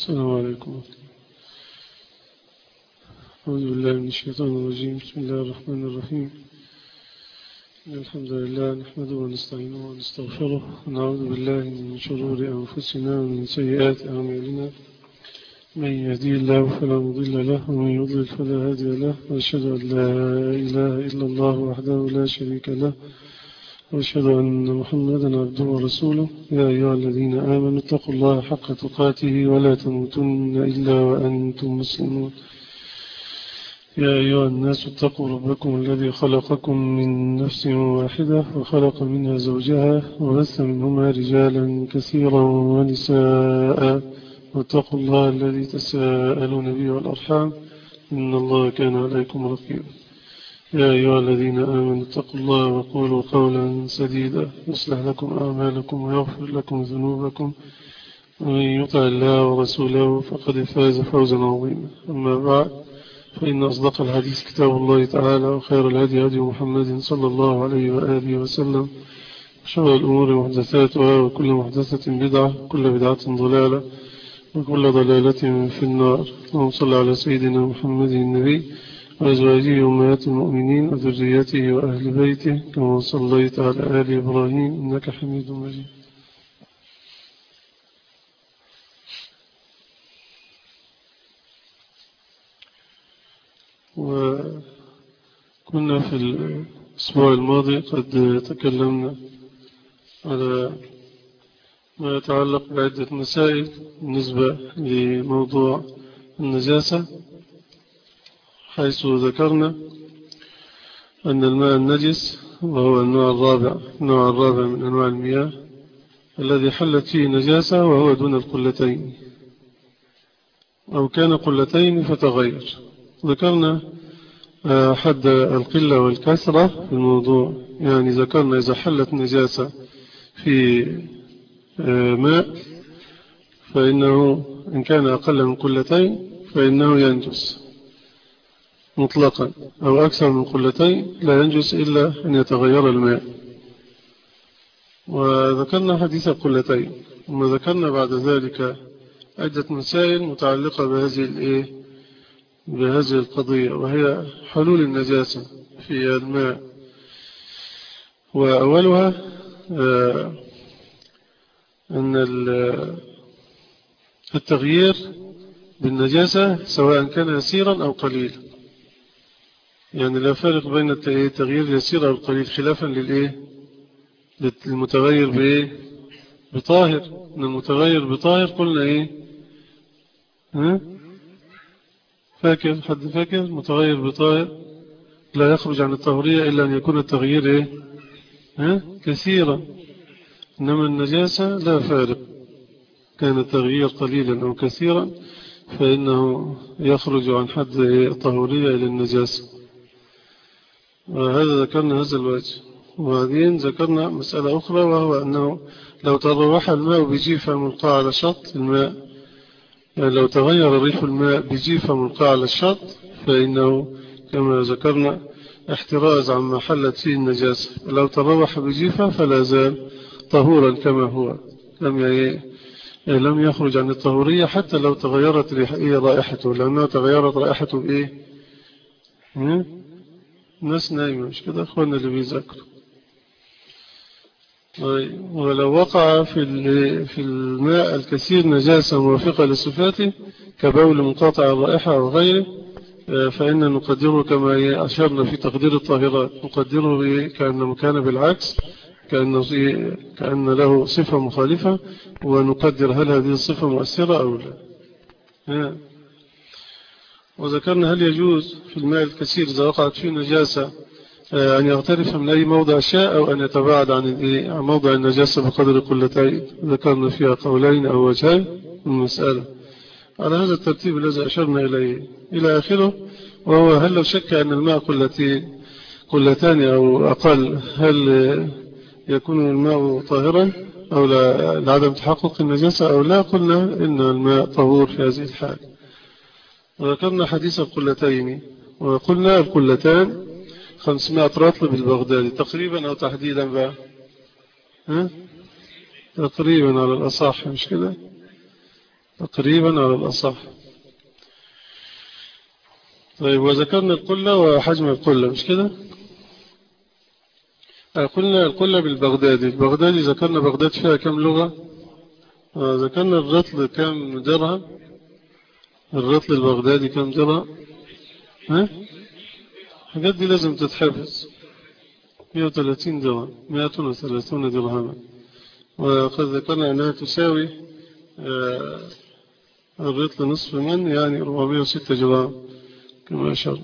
السلام عليكم أعوذ بالله من الشيطان الرجيم بسم الله الرحمن الرحيم الحمد لله نحمده ونستعينه ونستغفره ونعوذ بالله من شرور أنفسنا ومن سيئات أعمالنا من يهدي الله فلا مضل له ومن يضلل فلا هادي له وأشهد أن لا إله إلا الله وحده لا شريك له وأشهد أن محمدا عبده ورسوله يا أيها الذين آمنوا اتقوا الله حق تقاته ولا تموتن إلا وأنتم مسلمون يا أيها الناس اتقوا ربكم الذي خلقكم من نفس واحدة وخلق منها زوجها وبث منهما رجالا كثيرا ونساء واتقوا الله الذي تساءلون به والأرحام إن الله كان عليكم رقيبا يا أيها الذين آمنوا اتقوا الله وقولوا قولا سديدا يصلح لكم أعمالكم ويغفر لكم ذنوبكم ومن يطع الله ورسوله فقد فاز فوزا عظيما أما بعد فإن أصدق الحديث كتاب الله تعالى وخير الهدي هدي محمد صلى الله عليه وآله وسلم وشر الأمور محدثاتها وكل محدثة بدعة وكل بدعة ضلالة وكل ضلالة في النار اللهم صل على سيدنا محمد النبي وأزواجه أمهات المؤمنين وذريته وأهل بيته كما صليت على آل إبراهيم إنك حميد مجيد وكنا في الأسبوع الماضي قد تكلمنا على ما يتعلق بعدة مسائل بالنسبة لموضوع النجاسة حيث ذكرنا أن الماء النجس وهو النوع الرابع النوع الرابع من أنواع المياه الذي حلت فيه نجاسة وهو دون القلتين أو كان قلتين فتغير ذكرنا حد القلة والكسرة في الموضوع يعني ذكرنا إذا حلت نجاسة في ماء فإنه إن كان أقل من قلتين فإنه ينجس مطلقا أو أكثر من قلتين لا ينجس إلا أن يتغير الماء وذكرنا حديث القلتين ثم ذكرنا بعد ذلك عدة مسائل متعلقة بهذه الإيه بهذه القضية وهي حلول النجاسة في الماء وأولها أن التغيير بالنجاسة سواء كان يسيرا أو قليلا يعني لا فارق بين التغيير اليسير أو القليل خلافا للإيه للمتغير بإيه بطاهر أن المتغير بطاهر قلنا إيه ها فاكر حد فاكر متغير بطاهر لا يخرج عن الطهورية إلا أن يكون التغيير إيه ها كثيرا إنما النجاسة لا فارق كان التغيير قليلا أو كثيرا فإنه يخرج عن حد الطهورية إلى النجاسة وهذا ذكرنا هذا الوجه وبعدين ذكرنا مسألة أخرى وهو أنه لو تروح الماء بجيفة ملقاة على شط الماء يعني لو تغير ريح الماء بجيفة ملقاة على الشط فإنه كما ذكرنا احتراز عما حلت فيه النجاسة لو تروح بجيفة فلا زال طهورا كما هو لم لم يخرج عن الطهورية حتى لو تغيرت رائحته لأنه تغيرت رائحته بإيه الناس نايمة مش كده أخوانا اللي بيذاكروا ولو وقع في في الماء الكثير نجاسة موافقة لصفاته كبول منقطع الرائحة أو غيره فإن نقدره كما أشرنا في تقدير الطاهرات نقدره كأنه كان بالعكس كأنه كأن له صفة مخالفة ونقدر هل هذه الصفة مؤثرة أو لا وذكرنا هل يجوز في الماء الكثير إذا وقعت فيه نجاسة أن يغترف من أي موضع شاء أو أن يتباعد عن موضع النجاسة بقدر قلتين ذكرنا فيها قولين أو وجهين من المسألة على هذا الترتيب الذي أشرنا إليه إلى آخره وهو هل لو شك أن الماء قلتين قلتان أو أقل هل يكون الماء طاهرا أو لعدم تحقق النجاسة أو لا قلنا إن الماء طهور في هذه الحال وذكرنا حديث القلتين وقلنا القلتان 500 رطل بالبغدادي تقريبا أو تحديدا بقى ها؟ تقريبا على الأصح مش كده تقريبا على الأصح طيب وذكرنا القلة وحجم القلة مش كده قلنا القلة بالبغدادي البغدادي ذكرنا بغداد فيها كم لغة ذكرنا الرطل كم درهم الرطل البغدادي كم درهم ها الحاجات دي لازم تتحفظ 130 درهم 130 درهما وقد ذكرنا أنها تساوي الرطل نصف من يعني 406 جرام كما أشار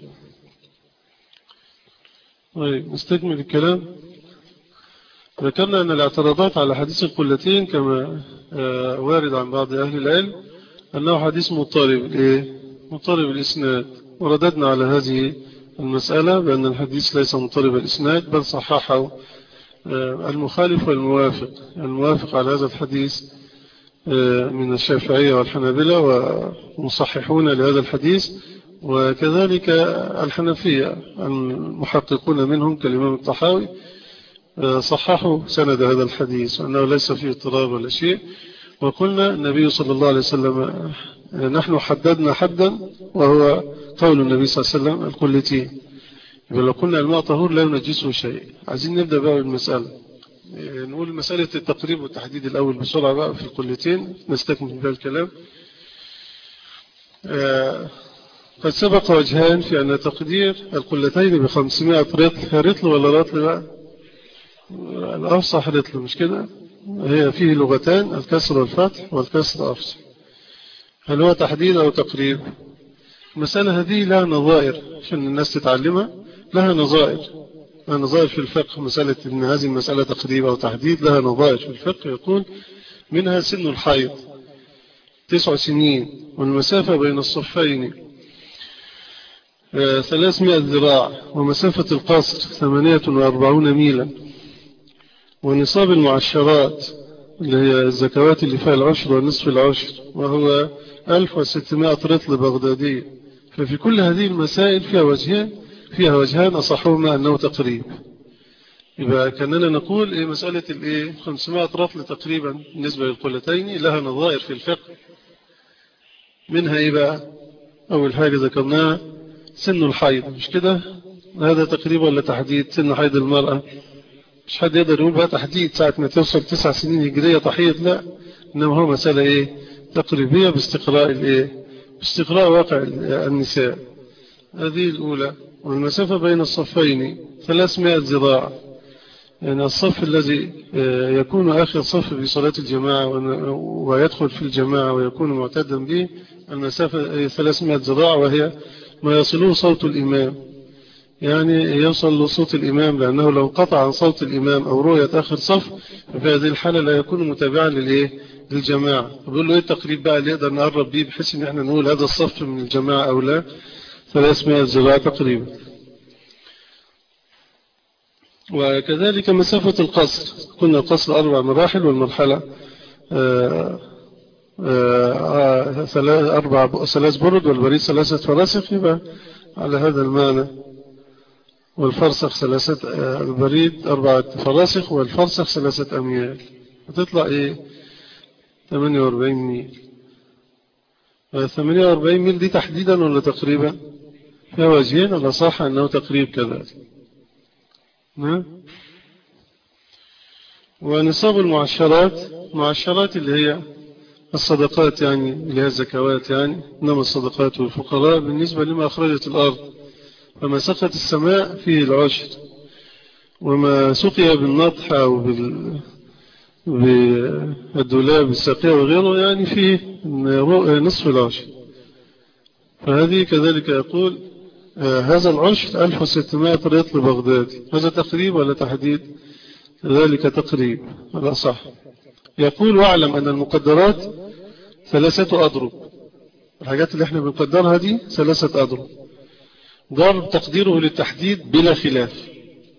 طيب نستكمل الكلام ذكرنا أن الاعتراضات على حديث القلتين كما وارد عن بعض أهل العلم أنه حديث مضطرب إيه؟ مضطرب الإسناد ورددنا على هذه المسألة بأن الحديث ليس مضطرب الإسناد بل صححه المخالف والموافق الموافق على هذا الحديث من الشافعية والحنابلة ومصححون لهذا الحديث وكذلك الحنفية المحققون منهم كالإمام الطحاوي صححوا سند هذا الحديث وأنه ليس فيه اضطراب ولا شيء وقلنا النبي صلى الله عليه وسلم نحن حددنا حدا وهو قول النبي صلى الله عليه وسلم القلتين يبقى لو قلنا الماء طهور لا ينجسه شيء عايزين نبدأ بقى بالمسألة نقول مسألة التقريب والتحديد الأول بسرعة بقى في القلتين نستكمل بها الكلام قد سبق وجهان في أن تقدير القلتين بخمسمائة رطل رطل ولا رطل بقى الأفصح رطل مش كده هي فيه لغتان الكسر والفتح والكسر أفصح هل هو تحديد أو تقريب المسألة هذه لها نظائر عشان الناس تتعلمها لها نظائر لها نظائر في الفقه مسألة أن هذه المسألة تقريب أو تحديد لها نظائر في الفقه يقول منها سن الحيض تسع سنين والمسافة بين الصفين ثلاثمائة ذراع ومسافة القصر ثمانية وأربعون ميلا ونصاب المعشرات اللي هي الزكوات اللي فيها العشر ونصف العشر وهو 1600 رطل بغدادي ففي كل هذه المسائل فيها وجهين فيها وجهان أصحهما أنه تقريب يبقى كأننا نقول إيه مسألة الإيه 500 رطل تقريبا بالنسبة للقلتين لها نظائر في الفقه منها إيه بقى أول حاجة ذكرناها سن الحيض مش كده هذا تقريبا ولا تحديد سن حيض المرأة مش حد يقدر يقول بقى تحديد ساعة ما توصل تسع سنين هجرية تحيض لا إنما هو مسألة إيه تقريبية باستقراء الإيه باستقراء واقع النساء هذه الأولى والمسافة بين الصفين 300 ذراع يعني الصف الذي يكون آخر صف في صلاة الجماعة ويدخل في الجماعة ويكون معتدا به المسافة 300 ذراع وهي ما يصله صوت الإمام يعني يوصل لصوت الإمام لأنه لو انقطع عن صوت الإمام أو رؤية آخر صف ففي هذه الحالة لا يكون متابعا للإيه للجماعة بقول له إيه التقريب بقى اللي يقدر نقرب بيه بحيث إن احنا نقول هذا الصف من الجماعة أو لا 300 ذراع تقريبا وكذلك مسافة القصر كنا القصر أربع مراحل والمرحلة آآ آآ أربع ثلاث برد والبريد ثلاثة فراسخ يبقى على هذا المعنى والفرسخ ثلاثة البريد أربعة فراسخ والفرسخ ثلاثة أميال هتطلع إيه 48 ميل 48 ميل دي تحديدا ولا تقريبا فيها وجهين ولا صح أنه تقريب كذلك نعم ونصاب المعشرات معشرات اللي هي الصدقات يعني اللي هي الزكوات يعني إنما الصدقات والفقراء بالنسبة لما أخرجت الأرض فما سقط السماء فيه العشر وما سقي بالنطح أو بال بالدولاب الساقية وغيره يعني فيه نصف العشر فهذه كذلك يقول هذا العشر 1600 ريطل بغدادي هذا تقريب ولا تحديد ذلك تقريب هذا صح يقول واعلم أن المقدرات ثلاثة أضرب الحاجات اللي احنا بنقدرها دي ثلاثة أضرب ضرب تقديره للتحديد بلا خلاف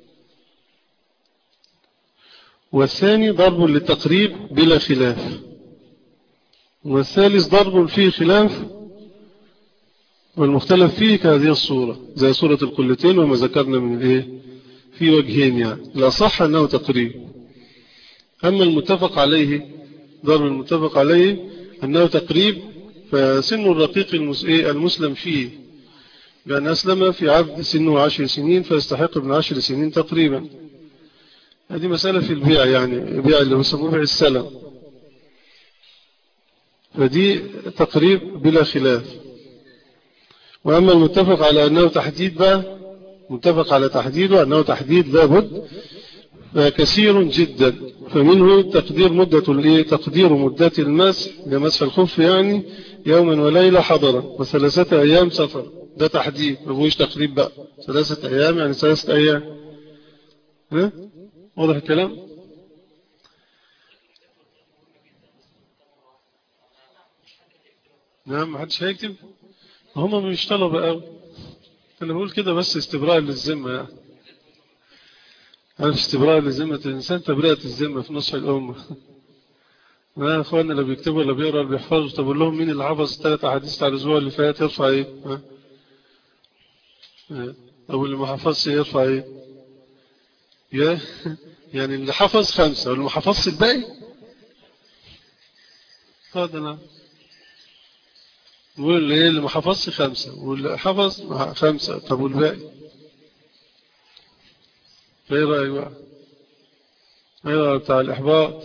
والثاني ضرب للتقريب بلا خلاف والثالث ضرب فيه خلاف والمختلف فيه كهذه الصورة زي صورة القلتين وما ذكرنا من الايه في وجهين يعني لا صح أنه تقريب أما المتفق عليه ضرب المتفق عليه أنه تقريب فسن الرقيق المسلم فيه بأن أسلم في عبد سنه عشر سنين فيستحق ابن عشر سنين تقريبا هذه مسألة في البيع يعني البيع اللي يسموه بيع السلم فدي تقريب بلا خلاف وأما المتفق على أنه تحديد بقى متفق على تحديده أنه تحديد لابد فكثير جدا فمنه تقدير مدة الايه تقدير مدة المسح لمسح الخف يعني يوما وليلة حضرا وثلاثة أيام سفر ده تحديد ما تقريب بقى ثلاثة أيام يعني ثلاثة أيام ها واضح الكلام نعم ما حدش هيكتب هم مش طلبة قوي انا بقول كده بس استبراء للذمة يعني عارف استبراء لذمة الإنسان تبرئة الذمة في نصح الأمة ما أخواننا اللي بيكتبوا ولا بيقرأ اللي بيحفظوا طب لهم مين اللي حفظ ثلاث أحاديث على الأسبوع اللي فات يرفع إيه ها؟ أو اللي ما حفظش يرفع إيه يا يعني اللي حفظ خمسة واللي ما حفظش الباقي هذا نعم واللي إيه اللي ما حفظش خمسة واللي حفظ خمسة طب والباقي ايه رأيك بقى ايه رأيك بتاع الإحباط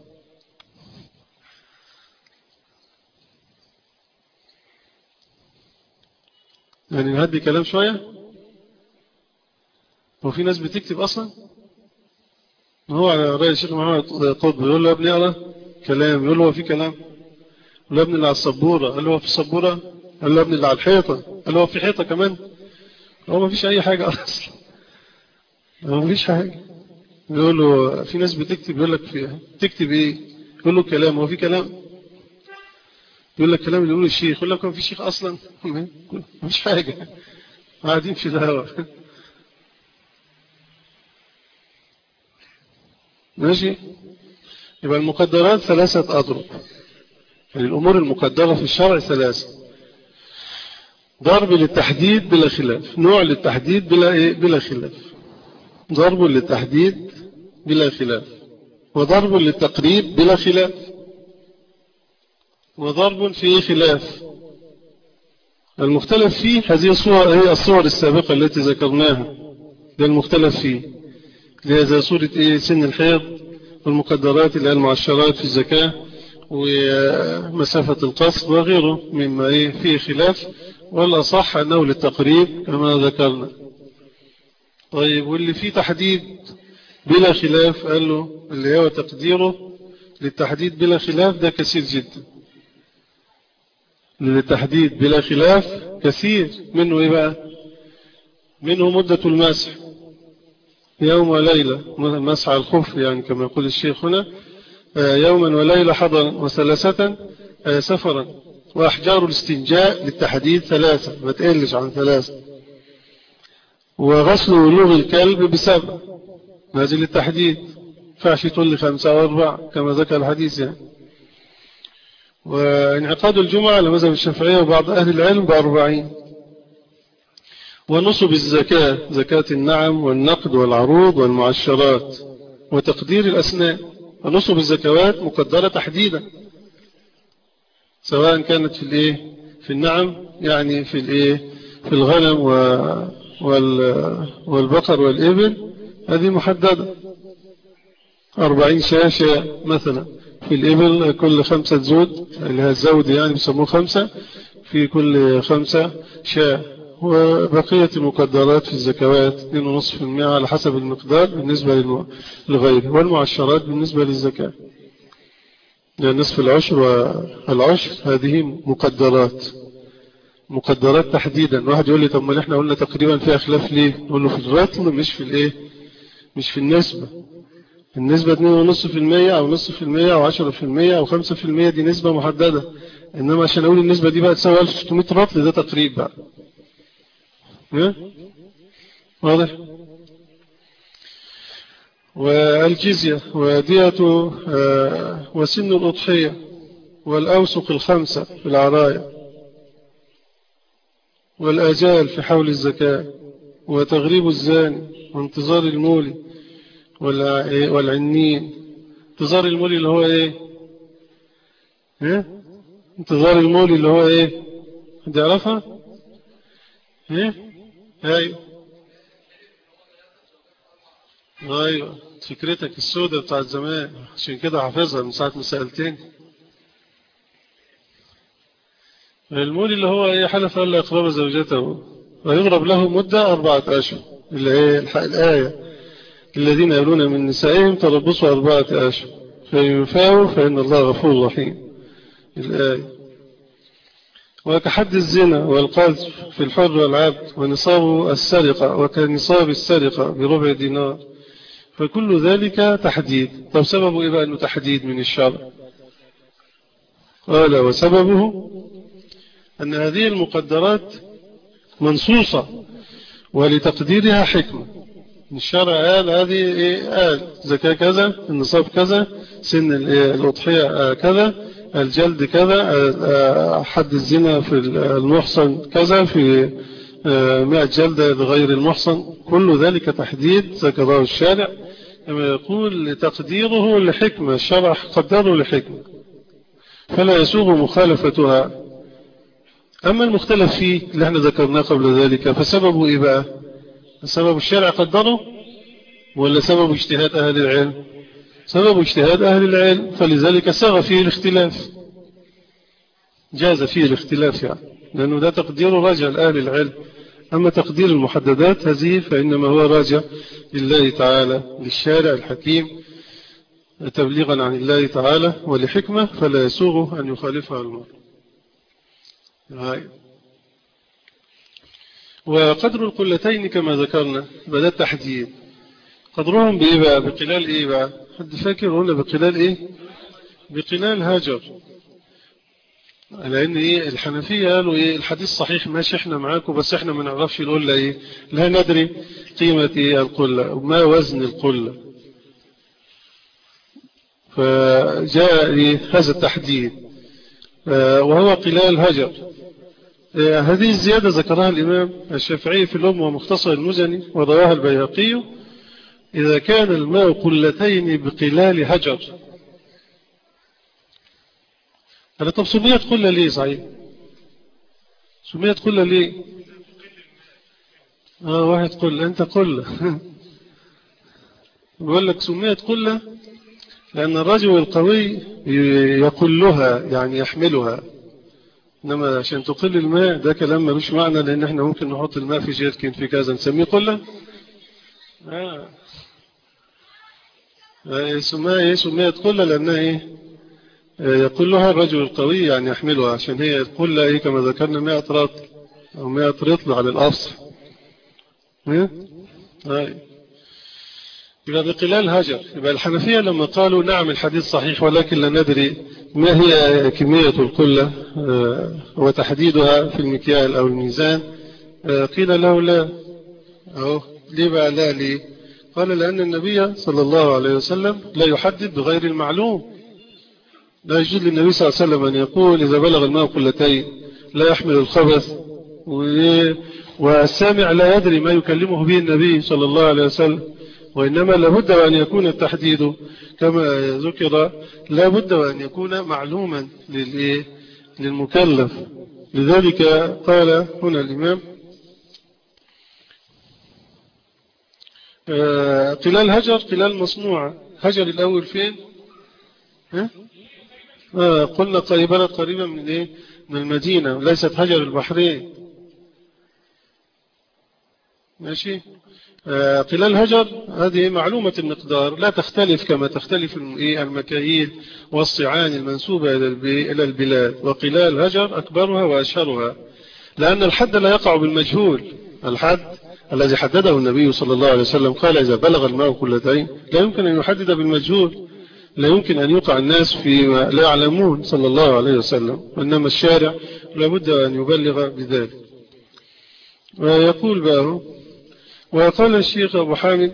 يعني نهدي كلام شوية هو في ناس بتكتب أصلا هو على رأي الشيخ محمد قطب يقول له يا ابني اقرا كلام يقول له هو في كلام يقول له يا ابني اللي على السبورة قال له هو في السبورة قال له يا ابني اللي على الحيطة قال له هو في حيطة كمان هو ما فيش أي حاجة أصلا ما فيش حاجة يقول له في ناس بتكتب يقول لك فيها تكتب ايه يقول له كلام هو في كلام يقول لك كلام اللي يقوله الشيخ يقول لك ما في شيخ اصلا ما فيش حاجة قاعدين في الهواء ماشي يبقى المقدرات ثلاثة أضرب يعني الأمور المقدرة في الشرع ثلاثة ضرب للتحديد بلا خلاف نوع للتحديد بلا, إيه؟ بلا خلاف ضرب للتحديد بلا خلاف وضرب للتقريب بلا خلاف وضرب فيه خلاف المختلف فيه هذه الصور هي الصور السابقة التي ذكرناها ده المختلف فيه اللي هي زي صورة ايه سن الحيض والمقدرات اللي هي المعشرات في الزكاة ومسافة القصر وغيره مما ايه فيه خلاف والأصح أنه للتقريب كما ذكرنا طيب واللي فيه تحديد بلا خلاف قال له اللي هو تقديره للتحديد بلا خلاف ده كثير جدا للتحديد بلا خلاف كثير منه ايه بقى منه مدة المسح يوم وليلة مسح الخف يعني كما يقول الشيخ هنا يوما وليلة حضرا وثلاثة سفرا وأحجار الاستنجاء للتحديد ثلاثة ما تقلش عن ثلاثة وغسل ولوغ الكلب بسبع هذه للتحديد فعش تقول لي خمسة واربع كما ذكر الحديث يعني وانعقاد الجمعة على مذهب الشافعية وبعض أهل العلم بأربعين ونصب الزكاة زكاة النعم والنقد والعروض والمعشرات وتقدير الأسنان ونصب الزكوات مقدرة تحديدا سواء كانت في الايه في النعم يعني في الايه في الغنم والبقر والإبل هذه محددة أربعين شاشة مثلا في الإبل كل خمسة زود اللي هي الزود يعني بيسموه خمسة في كل خمسة شاة وبقية المقدرات في الزكوات 2.5% على حسب المقدار بالنسبة للغير والمعشرات بالنسبة للزكاة يعني نصف العشر والعشر هذه مقدرات مقدرات تحديدا واحد يقول لي طب ما احنا قلنا تقريبا فيها خلاف ليه نقول له في الرتم مش في الايه مش في النسبة النسبة 2.5% او نصف في المية او 10% او 5% دي نسبة محددة انما عشان اقول النسبة دي بقى تساوي 1600 رطل ده تقريب بقى واضح والجزية ودية وسن الأضحية والأوسق الخمسة في العراية والآجال في حول الزكاة وتغريب الزاني وانتظار المولي والعنين انتظار المولي اللي هو ايه ايه انتظار المولي اللي هو ايه حد يعرفها ايه ايوه ايوه فكرتك السودة بتاعت زمان عشان كده حافظها من ساعة ما سألتني المولي اللي هو ايه حلف الا يقرب زوجته ويغرب له مدة أربعة أشهر اللي هي الآية الذين يلون من نسائهم تربصوا أربعة أشهر فيفاوا فإن الله غفور رحيم الآية وكحد الزنا والقذف في الحر والعبد ونصاب السرقة وكنصاب السرقة بربع دينار فكل ذلك تحديد طب سببه إيه بقى أنه تحديد من الشرع قال وسببه أن هذه المقدرات منصوصة ولتقديرها حكمة الشرع قال هذه إيه قال زكاة كذا النصاب كذا سن الأضحية كذا الجلد كذا حد الزنا في المحصن كذا في مئة جلدة لغير المحصن كل ذلك تحديد ذكره الشارع كما يقول تقديره لحكمة الشرع قدره لحكمة فلا يسوغ مخالفتها أما المختلف فيه اللي احنا ذكرناه قبل ذلك فسببه إيه بقى سبب الشرع قدره ولا سبب اجتهاد أهل العلم سبب اجتهاد أهل العلم فلذلك سغى فيه الاختلاف جاز فيه الاختلاف يعني لأنه ده تقدير راجع لأهل العلم أما تقدير المحددات هذه فإنما هو راجع لله تعالى للشارع الحكيم تبليغا عن الله تعالى ولحكمة فلا يسوغ أن يخالفها المرء هاي وقدر القلتين كما ذكرنا بدأ التحديد قدرهم بإيه بقى بقلال إيه بقى حد فاكر هنا بقلال إيه بقلال هاجر لأن إيه الحنفية قالوا إيه الحديث صحيح ماشي إحنا معاكم بس إحنا ما نعرفش القلة إيه لا ندري قيمة إيه القلة وما وزن القلة فجاء إيه هذا التحديد وهو قلال هجر هذه الزيادة ذكرها الإمام الشافعي في الأم ومختصر المزني ورواها البيهقي إذا كان الماء قلتين بقلال هجر هذا طب سميت قلة ليه صحيح سميت قلة ليه آه واحد قلة أنت قلة بقول لك سميت قلة لأن الرجل القوي يقلها يعني يحملها إنما عشان تقل الماء ده كلام ملوش معنى لأن احنا ممكن نحط الماء في جيركن في كذا نسميه قلة آه. سميها ايه سميت قلة لأنها ايه يقول لها الرجل القوي يعني يحملها عشان هي القلة ايه كما ذكرنا 100 رطل أو 100 رطل على الأفصح ايه يبقى بقلال هجر يبقى الحنفية لما قالوا نعم الحديث صحيح ولكن لا ندري ما هي كمية القلة وتحديدها في المكيال أو الميزان قيل له لا أهو ليه بقى لا ليه قال لأن النبي صلى الله عليه وسلم لا يحدد بغير المعلوم لا يجوز للنبي صلى الله عليه وسلم أن يقول إذا بلغ الماء قلتين لا يحمل الخبث والسامع لا يدري ما يكلمه به النبي صلى الله عليه وسلم وإنما لابد أن يكون التحديد كما ذكر لابد أن يكون معلوما للمكلف لذلك قال هنا الإمام قلال هجر قلال مصنوعة هجر الأول فين ها؟ آه قلنا قريبا قريبا من إيه؟ من المدينة ليست هجر البحرين ماشي آه قلال هجر هذه معلومة المقدار لا تختلف كما تختلف المكاييل والصعان المنسوبة إلى البلاد وقلال هجر أكبرها وأشهرها لأن الحد لا يقع بالمجهول الحد الذي حدده النبي صلى الله عليه وسلم قال إذا بلغ الماء كلتين لا يمكن أن يحدد بالمجهول لا يمكن أن يقع الناس فيما لا يعلمون صلى الله عليه وسلم وإنما الشارع لابد أن يبلغ بذلك ويقول بقى وقال الشيخ أبو حامد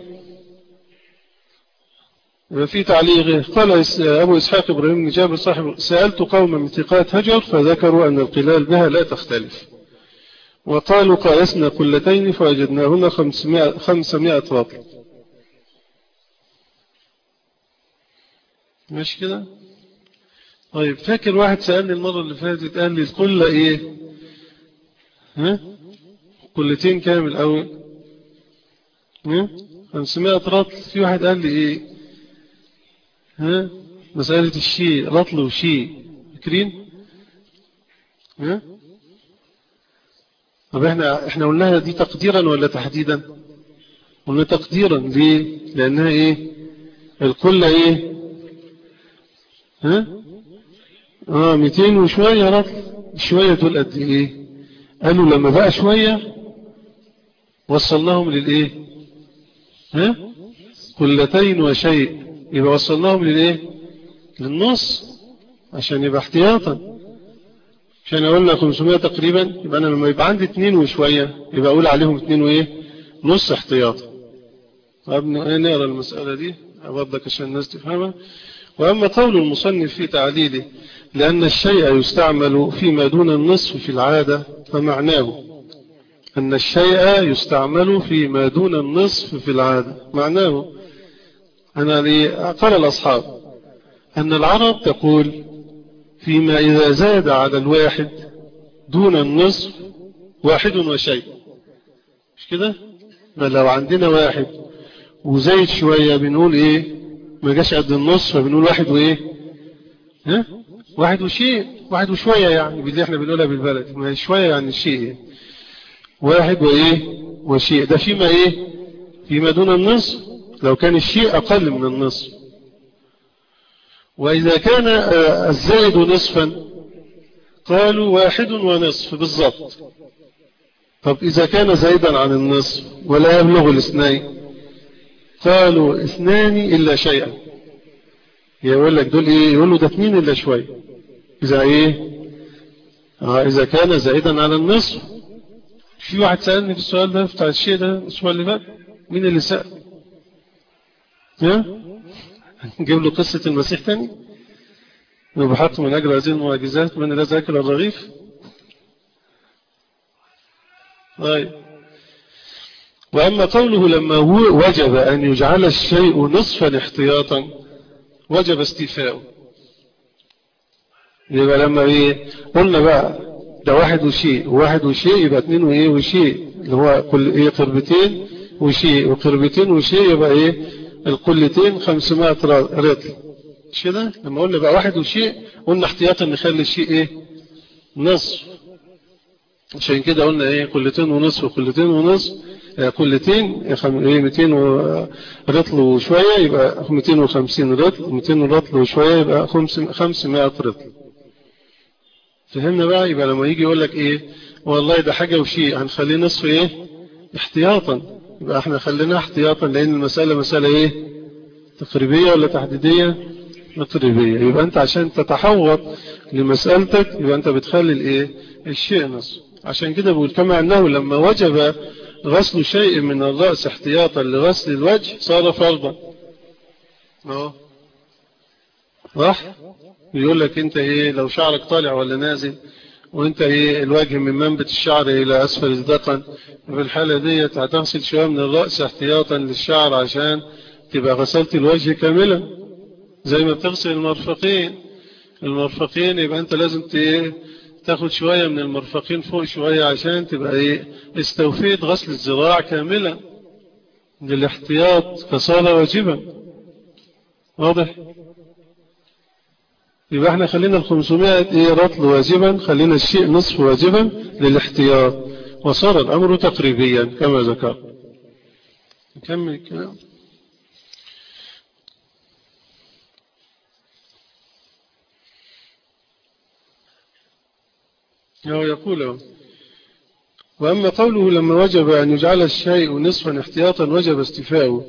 في تعليقه قال أبو إسحاق إبراهيم بن جابر صاحب سألت قوما من ثقات هجر فذكروا أن القلال بها لا تختلف وقالوا قاسنا قلتين فوجدناهن خمسمائة, خمسمائة رطل مش كده طيب فاكر واحد سألني المرة اللي فاتت قال لي الكل ايه ها كلتين كام الأول ها 500 رطل في واحد قال لي ايه ها مسألة الشيء رطل وشيء فاكرين ها طب احنا احنا قلناها دي تقديرا ولا تحديدا قلنا تقديرا ليه لانها ايه الكل ايه ها اه 200 وشوية رطل شوية دول قد ايه قالوا لما بقى شوية وصلناهم للايه ها كلتين وشيء يبقى وصلناهم للايه للنص عشان يبقى احتياطا عشان اقول لك 500 تقريبا يبقى انا لما يبقى عندي اتنين وشوية يبقى اقول عليهم اتنين وايه نص احتياطا طب نقرا المسألة دي اوضك عشان الناس تفهمها واما قول المصنف في تعليله لأن الشيء يستعمل فيما دون النصف في العادة فمعناه أن الشيء يستعمل فيما دون النصف في العادة معناه أنا قال الأصحاب أن العرب تقول فيما إذا زاد على الواحد دون النصف واحد وشيء مش كده ما لو عندنا واحد وزايد شوية بنقول ايه ما جاش قد النص فبنقول واحد وايه ها واحد وشيء واحد وشوية يعني باللي احنا بنقولها بالبلد ما شوية يعني شيء واحد وايه وشيء ده فيما ايه فيما دون النصف لو كان الشيء اقل من النصف واذا كان الزائد نصفا قالوا واحد ونصف بالضبط طب اذا كان زائدا عن النصف ولا يبلغ الاثنين قالوا اثنان الا شيئا يقول لك دول ايه يقول له ده اثنين الا شويه اذا ايه آه اذا كان زائدا على النصف في واحد سألني في السؤال ده بتاع الشيء ده الاسبوع اللي فات مين اللي سأل ها نجيب له قصة المسيح تاني وبحط من أجل هذه المعجزات من الذي أكل الرغيف طيب وأما قوله لما وجب أن يجعل الشيء نصفا احتياطا وجب استيفاؤه يبقى لما ايه قلنا بقى ده واحد وشيء وواحد وشيء يبقى اتنين وايه وشيء اللي هو كل ايه قربتين وشيء وقربتين وشيء يبقى ايه القلتين 500 رطل مش كده لما قلنا بقى واحد وشيء قلنا احتياطا نخلي الشيء ايه نصف عشان كده قلنا ايه قلتين ونصف وقلتين ونصف قلتين ايه 200 رطل وشوية يبقى 250 رطل 200 رطل وشوية يبقى 500 رطل فهمنا بقى يبقى لما يجي يقول لك ايه والله ده حاجة وشيء هنخليه نصف ايه احتياطا يبقى احنا خليناه احتياطا لان المسألة مسألة ايه تقريبية ولا تحديدية تقريبية يبقى انت عشان تتحوط لمسألتك يبقى انت بتخلي الايه الشيء نصف عشان كده بقول كما انه لما وجب غسل شيء من الرأس احتياطا لغسل الوجه صار فرضا اهو صح يقول لك انت ايه لو شعرك طالع ولا نازل وانت ايه الوجه من منبت الشعر الى اسفل الذقن في الحالة دي هتغسل شوية من الرأس احتياطا للشعر عشان تبقى غسلت الوجه كاملا زي ما بتغسل المرفقين المرفقين يبقى انت لازم تاخد شوية من المرفقين فوق شوية عشان تبقى ايه استوفيت غسل الزراع كاملا للاحتياط فصار واجبا واضح يبقى احنا خلينا ال 500 ايه رطل واجبا خلينا الشيء نصف واجبا للاحتياط وصار الامر تقريبيا كما ذكر نكمل الكلام هو يقول وأما قوله لما وجب أن يجعل الشيء نصفا احتياطا وجب استفاؤه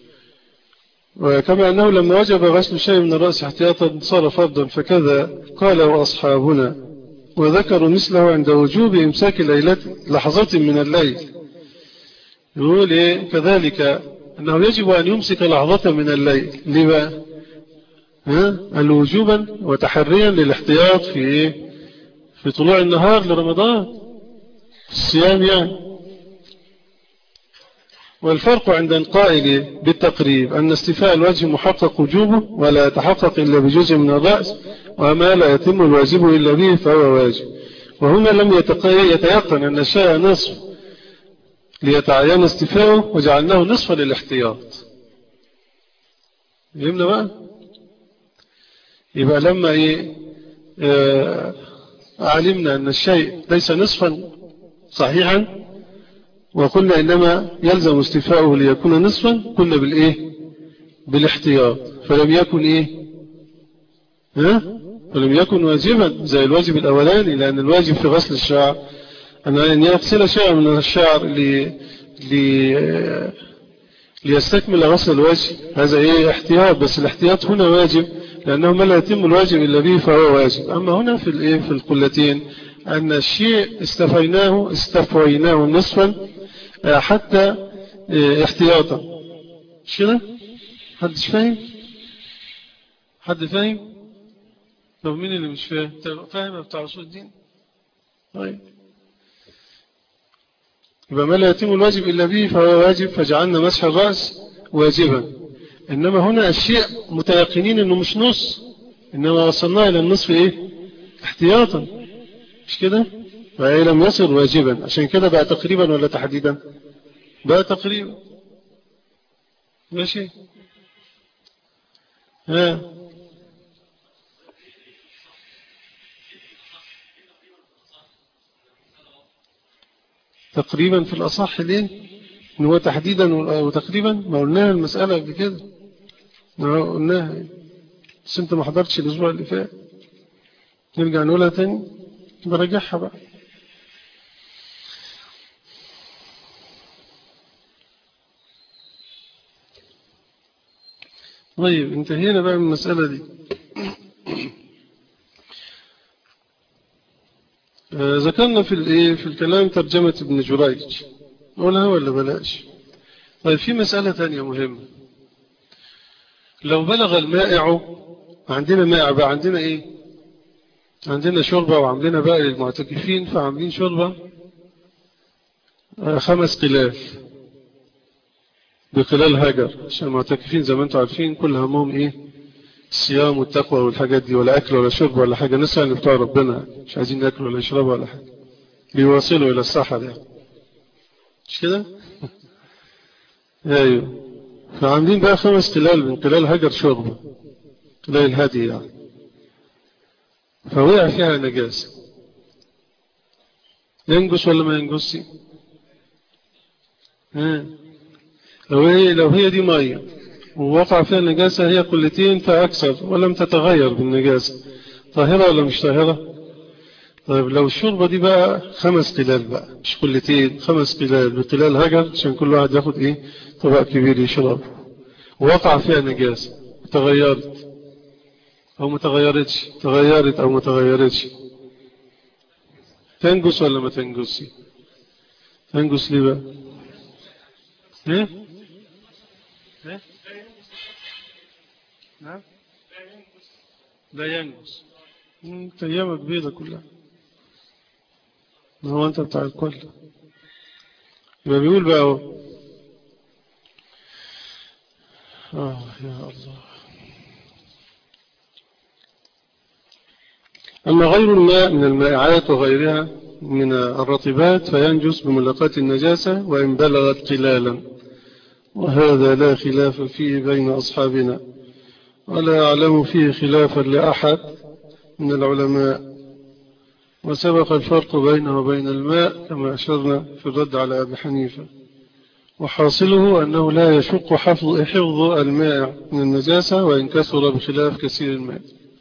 وكما أنه لما وجب غسل شيء من الرأس احتياطا صار فرضا فكذا قال وأصحابنا وذكروا مثله عند وجوب إمساك ليلة لحظة من الليل يقول إيه كذلك أنه يجب أن يمسك لحظة من الليل ليه بقى ها الوجوبا وتحريا للاحتياط في إيه في طلوع النهار لرمضان الصيام يعني والفرق عند القائل بالتقريب أن استفاء الوجه محقق وجوبه ولا يتحقق إلا بجزء من الرأس وما لا يتم الواجب إلا به فهو واجب وهنا لم يتيقن أن الشيء نصف ليتعين استفاؤه وجعلناه نصفا للاحتياط فهمنا بقى يبقى لما ايه آه علمنا أن الشيء ليس نصفا صحيحا وقلنا إنما يلزم استفاؤه ليكون نصفا قلنا بالإيه بالاحتياط فلم يكن إيه ها فلم يكن واجبا زي الواجب الأولاني لأن الواجب في غسل الشعر أن يغسل شيئا من الشعر لي لي ليستكمل غسل الوجه هذا إيه احتياط بس الاحتياط هنا واجب لأنه ما لا يتم الواجب إلا به فهو واجب أما هنا في الإيه في القلتين أن الشيء استفيناه استفويناه نصفا حتى احتياطا مش كده حد فاهم حد فاهم طب مين اللي مش فاهم فاهم بتاع اصول الدين طيب يبقى ما لا يتم الواجب إلا به فهو واجب فجعلنا مسح الرأس واجبا إنما هنا الشيء متيقنين إنه مش نص إنما وصلنا إلى النصف إيه احتياطا مش كده فهي لم يصل واجبا عشان كده بقى تقريبا ولا تحديدا بقى تقريبا ماشي ها تقريبا في الأصح ليه إن هو تحديدا وتقريبا ما قلناها المسألة قبل كده ما قلناها بس انت ما حضرتش الأسبوع اللي فات نرجع نقولها تاني برجعها بقى طيب انتهينا بقى من المسألة دي آه ذكرنا في الايه في الكلام ترجمة ابن جريج نقولها ولا بلاش طيب في مسألة ثانية مهمة لو بلغ المائع عندنا مائع بقى عندنا ايه عندنا شربة وعندنا بقى للمعتكفين فعاملين شربة آه خمس قلال بقلال هجر عشان المعتكفين زي ما انتم عارفين كل همهم ايه الصيام والتقوى والحاجات دي ولا اكل ولا شرب ولا حاجة نسأل اللي بتوع ربنا مش عايزين ناكل ولا يشربوا ولا حاجة بيواصلوا الى الصحة ده مش كده ايوه فعاملين بقى خمس قلال من قلال هجر شربة قلال هادي يعني فوقع فيها نجاسة ينجس ولا ما ينجسش ها لو هي لو هي دي ميه ووقع فيها نجاسة هي قلتين فأكثر ولم تتغير بالنجاسة طاهرة ولا مش طاهرة طيب لو الشوربة دي بقى خمس قلال بقى مش قلتين خمس قلال بقلال هجر عشان كل واحد ياخد ايه طبق كبير يشرب ووقع فيها نجاسة تغيرت او ما تغيرتش تغيرت او ما تغيرتش تنجس ولا ما تنجسش تنجس ليه بقى ايه ايه نعم لا ينجس انت ايامك بيضة كلها ما هو انت بتاع الكل يبقى بيقول بقى هو اه يا الله أما غير الماء من المائعات وغيرها من الرطبات فينجس بملاقاة النجاسة وإن بلغت قلالا وهذا لا خلاف فيه بين أصحابنا ولا أعلم فيه خلافا لأحد من العلماء وسبق الفرق بينه وبين الماء كما أشرنا في الرد على أبي حنيفة وحاصله أنه لا يشق حفظ حفظ الماء من النجاسة وإن كثر بخلاف كثير الماء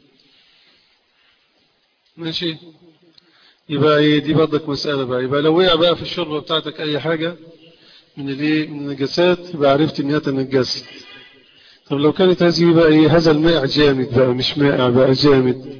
ماشي يبقى ايه دي برضك مسألة بقى يبقى لو وقع بقى في الشربة بتاعتك أي حاجة من الايه من النجاسات يبقى عرفت ان هي تنجست طب لو كانت هذه بقى ايه هذا الماء جامد بقى مش مائع بقى جامد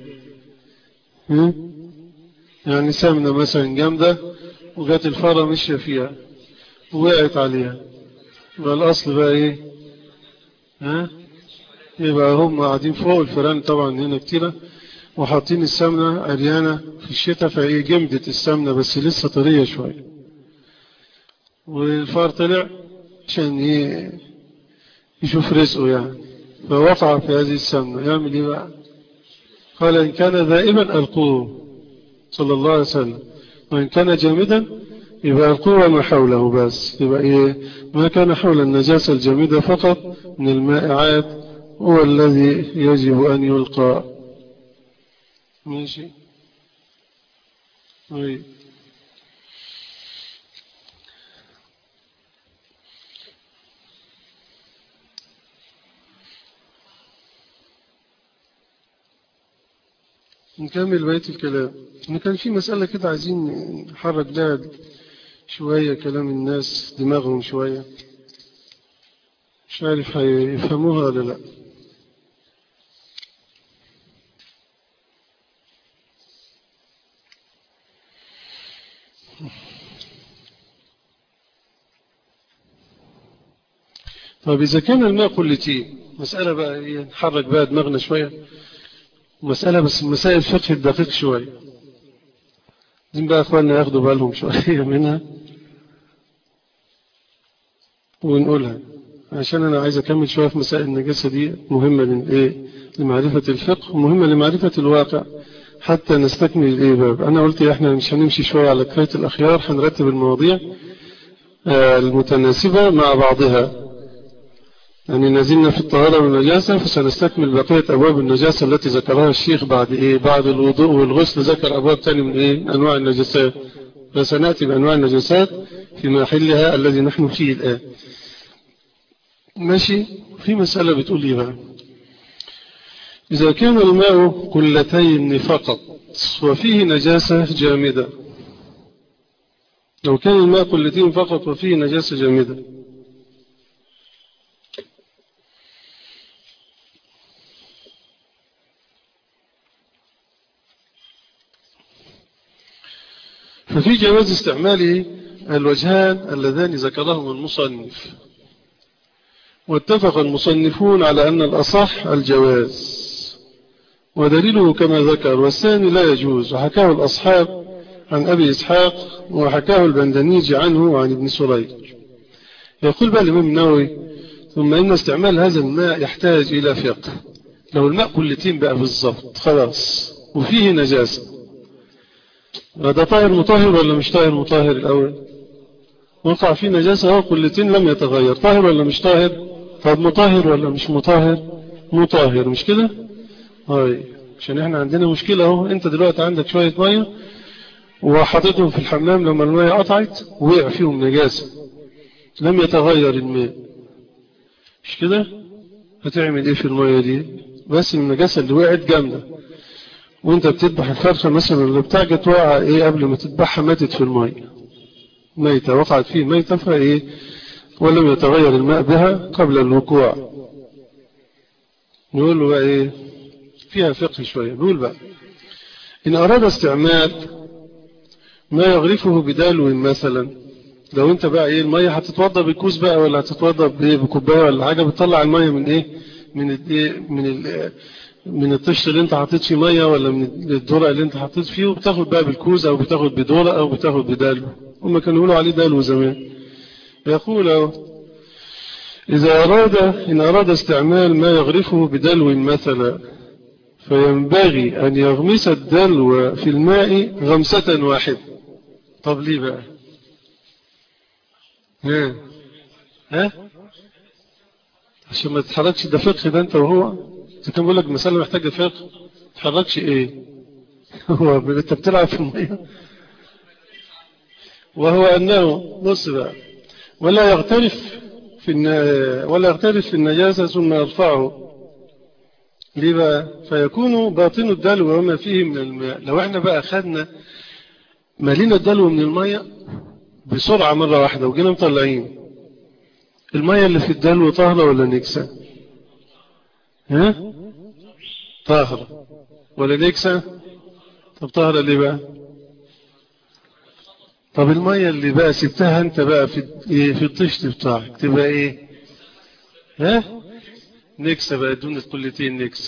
يعني سمنة مثلا جامدة وجات الفارة مشية فيها ووقعت عليها يبقى الأصل بقى ايه ها يبقى هم قاعدين فوق الفيران طبعا هنا كتيرة وحاطين السمنة عريانة في الشتاء فايه جمدت السمنة بس لسه طرية شوية والفار طلع عشان ايه يشوف رزقه يعني فوقع في هذه السمنة يعمل ايه بقى قال إن كان ذائبا ألقوه صلى الله عليه وسلم وإن كان جامدا يبقى القوة ما حوله بس يبقى إيه ما كان حول النجاسة الجامدة فقط من المائعات هو الذي يجب أن يلقى ماشي طيب نكمل بقية الكلام إن كان في مسألة كده عايزين نحرك لها شوية كلام الناس دماغهم شوية مش عارف هيفهموها ولا لا طب إذا كان الماء قلتين مسألة بقى إيه نحرك بقى دماغنا شوية مسألة بس مسائل فقه الدقيق شوية دين بقى أخواننا ياخدوا بالهم شوية منها ونقولها عشان أنا عايز أكمل شوية في مسائل النجاسة دي مهمة لإيه لمعرفة الفقه ومهمة لمعرفة الواقع حتى نستكمل الإيه باب أنا قلت إحنا مش هنمشي شوية على كفاية الأخيار هنرتب المواضيع المتناسبة مع بعضها يعني نزلنا في الطهارة من النجاسة فسنستكمل بقية أبواب النجاسة التي ذكرها الشيخ بعد إيه بعد الوضوء والغسل ذكر أبواب تاني من إيه أنواع النجاسات فسنأتي بأنواع النجاسات في محلها الذي نحن فيه الآن ماشي في مسألة بتقول لي بقى إذا كان الماء قلتين فقط وفيه نجاسة جامدة لو كان الماء قلتين فقط وفيه نجاسة جامدة ففي جواز استعماله الوجهان اللذان ذكرهما المصنف واتفق المصنفون على أن الأصح الجواز ودليله كما ذكر والثاني لا يجوز وحكاه الأصحاب عن أبي إسحاق وحكاه البندنيج عنه وعن ابن سريج يقول بقى الإمام النووي ثم إن استعمال هذا الماء يحتاج إلى فقه لو الماء كلتين بقى بالضبط خلاص وفيه نجاسة هذا طاهر مطهر ولا مش طاهر مطهر الأول وقع فيه نجاسة هو كلتين لم يتغير طاهر ولا مش طاهر طب مطهر ولا مش مطهر مطهر مش كده هاي عشان احنا عندنا مشكلة اهو انت دلوقتي عندك شوية مية وحطيتهم في الحمام لما المية قطعت وقع فيهم نجاسة لم يتغير الماء مش كده هتعمل ايه في المية دي بس النجاسة اللي وقعت جامدة وانت بتذبح الفرخة مثلا اللي بتاعك توقع ايه قبل ما تذبحها ماتت في المية ميتة وقعت فيه ميتة فايه ولم يتغير الماء بها قبل الوقوع نقول له بقى ايه فيها فقه شوية نقول بقى إن أراد استعمال ما يغرفه بدلو مثلا لو انت بقى ايه المية هتتوضى بالكوز بقى ولا هتتوضى بايه بكوبايه ولا حاجة بتطلع المية من ايه من الايه من ال من الطشت اللي انت حطيت فيه مية ولا من الدورق اللي انت حطيت فيه وبتاخد بقى بالكوز او بتاخد بدورق او بتاخد بدلو هم كانوا يقولوا عليه دلو زمان يقول اهو إذا أراد إن أراد استعمال ما يغرفه بدلو مثلا فينبغي أن يغمس الدلو في الماء غمسة واحدة طب ليه بقى ها ها عشان ما تتحركش ده فقه ده انت وهو انت كان بقول لك مسألة محتاجة فقه ما تتحركش ايه هو انت بتلعب في المية وهو أنه بص بقى ولا يغترف في ولا يغترف في النجاسة ثم يرفعه ليه بقى فيكون باطن الدلو وما فيه من الماء لو احنا بقى خدنا مالينا الدلو من المية بسرعة مرة واحدة وجينا مطلعين المية اللي في الدلو طاهرة ولا نكسة ها طاهرة ولا نكسة طب طاهرة ليه بقى طب المية اللي بقى سبتها انت بقى في ايه في الطشت بتاعك تبقى ايه ها نكسة بقى دون القلتين نكسة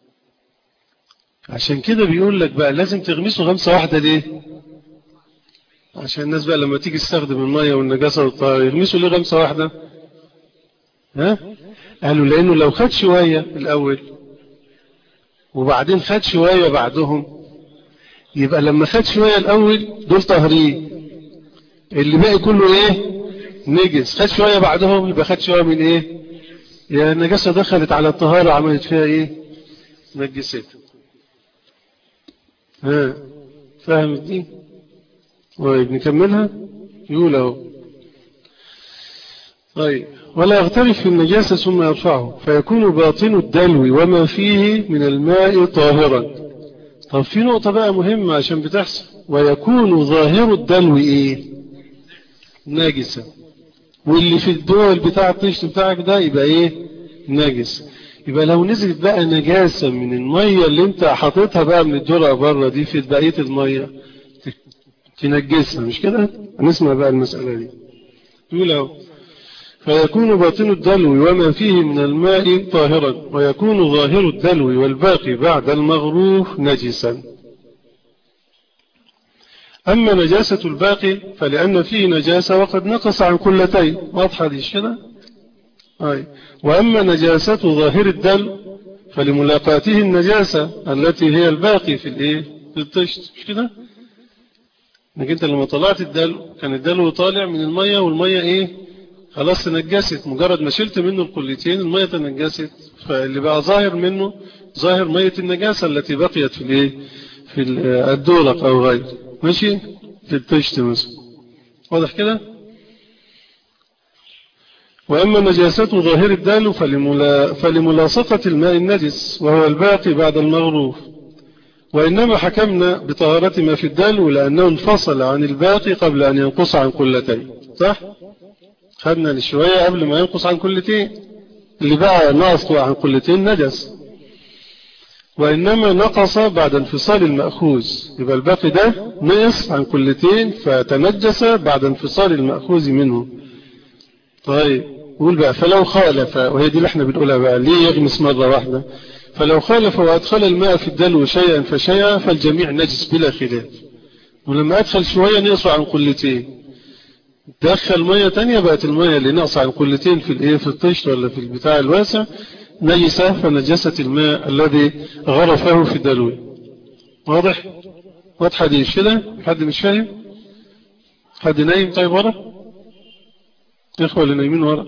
عشان كده بيقول لك بقى لازم تغمسه غمسة واحدة ليه عشان الناس بقى لما تيجي تستخدم المية والنجاسة والطهارة يغمسوا ليه غمسة واحدة ها قالوا لانه لو خد شوية الاول وبعدين خد شوية بعدهم يبقى لما خد شوية الأول دول طاهرين اللي باقي كله ايه نجس خد شوية بعدهم يبقى خد شوية من ايه يا النجاسة دخلت على الطهارة عملت فيها ايه نجستها ها فاهم الدين طيب نكملها يقول اهو طيب ولا يغترف في النجاسة ثم يرفعه فيكون باطن الدلو وما فيه من الماء طاهرا طب في نقطة بقى مهمة عشان بتحصل ويكون ظاهر الدلو ايه ناجسا واللي في الدول بتاع الطيش بتاعك ده يبقى ايه ناجس يبقى لو نزلت بقى نجاسة من المية اللي انت حاططها بقى من الدرة بره دي في بقية المية تنجسها مش كده هنسمع بقى المسألة دي يقول اهو فيكون باطن الدلو وما فيه من الماء طاهرا ويكون ظاهر الدلو والباقي بعد المغروف نجسا أما نجاسة الباقي فلأن فيه نجاسة وقد نقص عن كلتين واضحة دي كده أي وأما نجاسة ظاهر الدلو فلملاقاته النجاسة التي هي الباقي في الايه في الطشت مش كده انك انت لما طلعت الدلو كان الدلو طالع من المية والمية ايه خلاص تنجست مجرد ما شلت منه القلتين المية تنجست فاللي بقى ظاهر منه ظاهر مية النجاسة التي بقيت في الايه في الدولق او غير ماشي في الطشت مثلا واضح كده وأما نجاسة ظاهر الدال فلملا فلملاصقة الماء النجس وهو الباقي بعد المغروف وإنما حكمنا بطهارة ما في الدال لأنه انفصل عن الباقي قبل أن ينقص عن كلتين صح؟ خدنا لشوية قبل ما ينقص عن كلتين اللي بقى نقص عن كلتين نجس وإنما نقص بعد انفصال المأخوذ يبقى الباقي ده نقص عن كلتين فتنجس بعد انفصال المأخوذ منه طيب قول بقى فلو خالف وهي دي اللي احنا بنقولها بقى ليه يغمس مرة واحدة فلو خالف وأدخل الماء في الدلو شيئا فشيئا فالجميع نجس بلا خلاف ولما أدخل شوية نقص عن قلتين دخل مية تانية بقت المية اللي نقص عن قلتين في الايه في الطشت ولا في البتاع الواسع نجسة فنجست الماء الذي غرفه في الدلو واضح واضحة دي كده حد مش فاهم حد نايم طيب ورا اخوة اللي نايمين ورا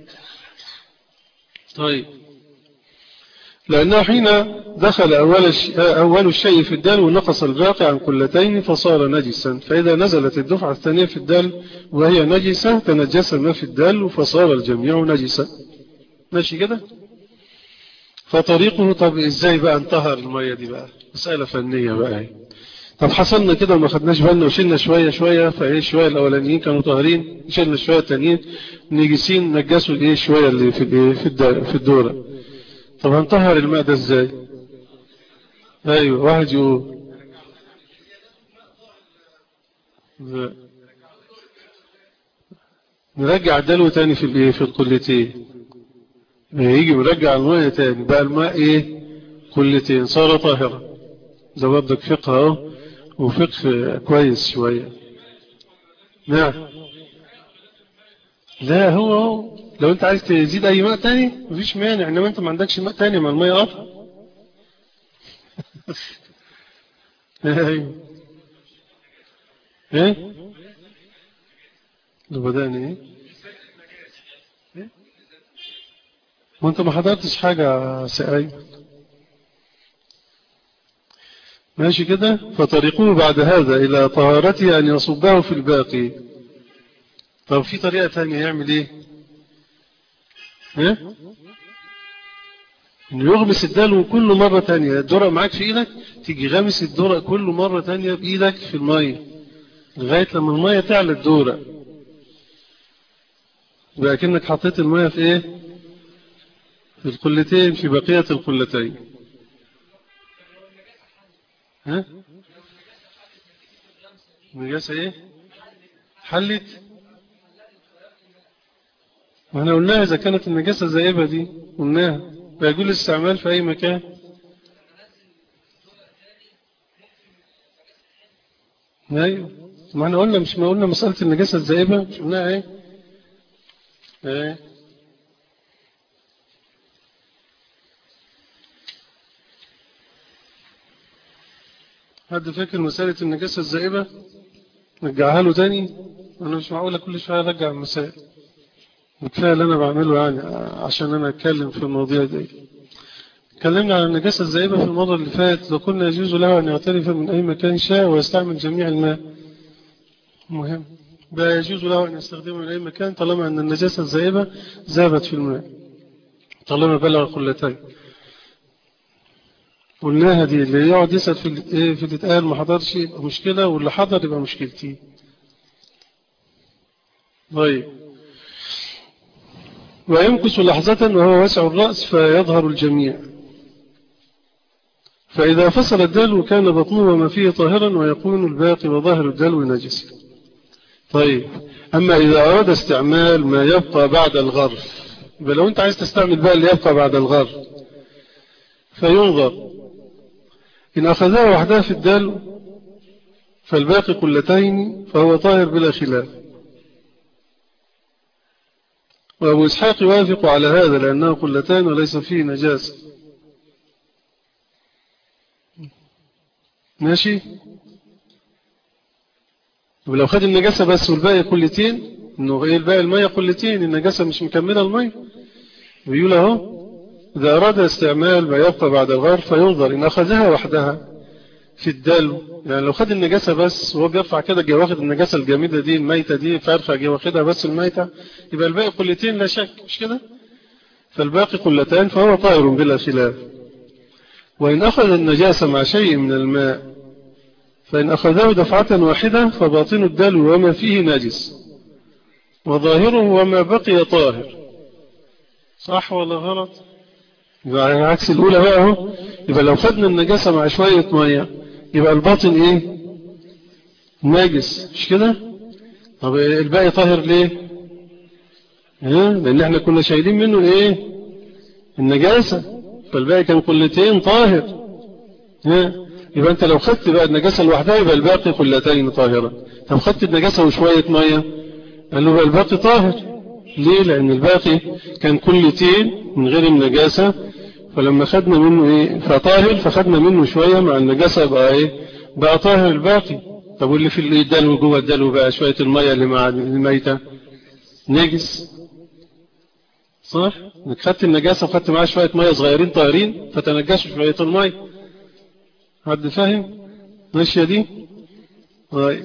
طيب لأنه حين دخل أول الشيء, أول الشيء في الدال ونقص الباقي عن كلتين فصار نجسا فإذا نزلت الدفعة الثانية في الدال وهي نجسة تنجس ما في الدال فصار الجميع نجسا ماشي كده فطريقه طب ازاي بقى انتهر المية دي بقى مسألة فنية بقى هي. طب حصلنا كده وما خدناش بالنا وشلنا شوية شوية فايه شوية الاولانيين كانوا طاهرين شلنا شوية التانيين نجسين نجسوا الايه شوية اللي في الايه في في الدورة طب هنطهر الماء ده ازاي ايوه واحد يقول نرجع الدلو تاني في الايه في القلتين يجي مرجع الماء تاني بقى الماء ايه كلتين صار طاهرا ده برضك فقه اهو وفقه كويس شوية نعم لا هو هو لو انت عايز تزيد اي ماء تاني مفيش مانع انما انت ما عندكش ماء تاني ما الماء قطع ايوه ايه ده بدأنا ايه وانت ما حضرتش حاجة سقاي ماشي كده فطريقه بعد هذا إلى طهارته أن يصبه في الباقي طب في طريقة ثانية يعمل ايه ايه انه يغمس الدلو كل مرة تانية الدرق معاك في ايدك تيجي غمس الدرق كل مرة تانية بايدك في المية لغاية لما المية تعلى الدورة يبقى كأنك حطيت المية في ايه في القلتين في بقية القلتين ها نجاسة ايه حلت واحنا قلناها اذا كانت النجاسة زائبة دي قلناها ويجوز الاستعمال في اي مكان ايوه ما احنا قلنا مش ما قلنا مسألة النجاسة الزائبة مش قلناها ايه ايه حد فاكر مسألة النجاسة الزائبة نرجعها له تاني أنا مش معقولة كل شوية أرجع المسائل كفاية اللي أنا بعمله يعني عشان أنا أتكلم في المواضيع دي اتكلمنا عن النجاسة الزائبة في المرة اللي فات لو كنا يجوز له أن يعترف من أي مكان شاء ويستعمل جميع الماء مهم بقى يجوز له أن يستخدمه من أي مكان طالما أن النجاسة الزائبة ذابت في الماء طالما بلغ قلتين قلناها دي اللي يقعد يسأل في ايه في الاتقال ما حضرش يبقى مشكلة واللي حضر يبقى مشكلتي طيب ويمكس لحظة وهو واسع الرأس فيظهر الجميع فإذا فصل الدلو كان بطنه وما فيه طاهرا ويكون الباقي وظاهر الدلو نجسا طيب أما إذا أراد استعمال ما يبقى بعد الغرف يبقى لو أنت عايز تستعمل بقى اللي يبقى بعد الغرف فينظر إن أخذها وحدها في الدلو فالباقي قلتين فهو طاهر بلا خلاف وأبو إسحاق يوافق على هذا لأنه قلتان وليس فيه نجاسة ماشي ولو خد النجاسة بس والباقي قلتين انه ايه الباقي المية قلتين النجاسة مش مكملة المية بيقول اهو إذا أراد استعمال ما يبقى بعد الغار فينظر إن أخذها وحدها في الدلو يعني لو خد النجاسة بس وهو بيرفع كده جه واخد النجاسة الجامدة دي الميتة دي فارفع جه واخدها بس الميتة يبقى الباقي قلتين لا شك مش كده فالباقي قلتان فهو طائر بلا خلاف وإن أخذ النجاسة مع شيء من الماء فإن أخذه دفعة واحدة فباطن الدلو وما فيه نجس وظاهره وما بقي طاهر صح ولا غلط يعني عكس الأولى بقى اهو يبقى لو خدنا النجاسة مع شوية مية يبقى الباطن ايه ناجس مش كده طب الباقي طاهر ليه ها لان احنا كنا شايلين منه الايه النجاسة فالباقي كان قلتين طاهر ها يبقى انت لو خدت بقى النجاسة لوحدها يبقى الباقي قلتين طاهرة طب خدت النجاسة وشوية مية قال له بقى الباقي طاهر ليه لان الباقي كان قلتين من غير النجاسة فلما خدنا منه ايه فطاهر فخدنا منه شوية مع النجاسة بقى ايه بقى طاهر الباقي طب واللي في الدلو جوه الدلو بقى شوية المية اللي مع الميتة نجس صح انك خدت النجاسة وخدت معاه شوية مية صغيرين طاهرين فتنجسوا شوية المية حد فاهم ماشية دي طيب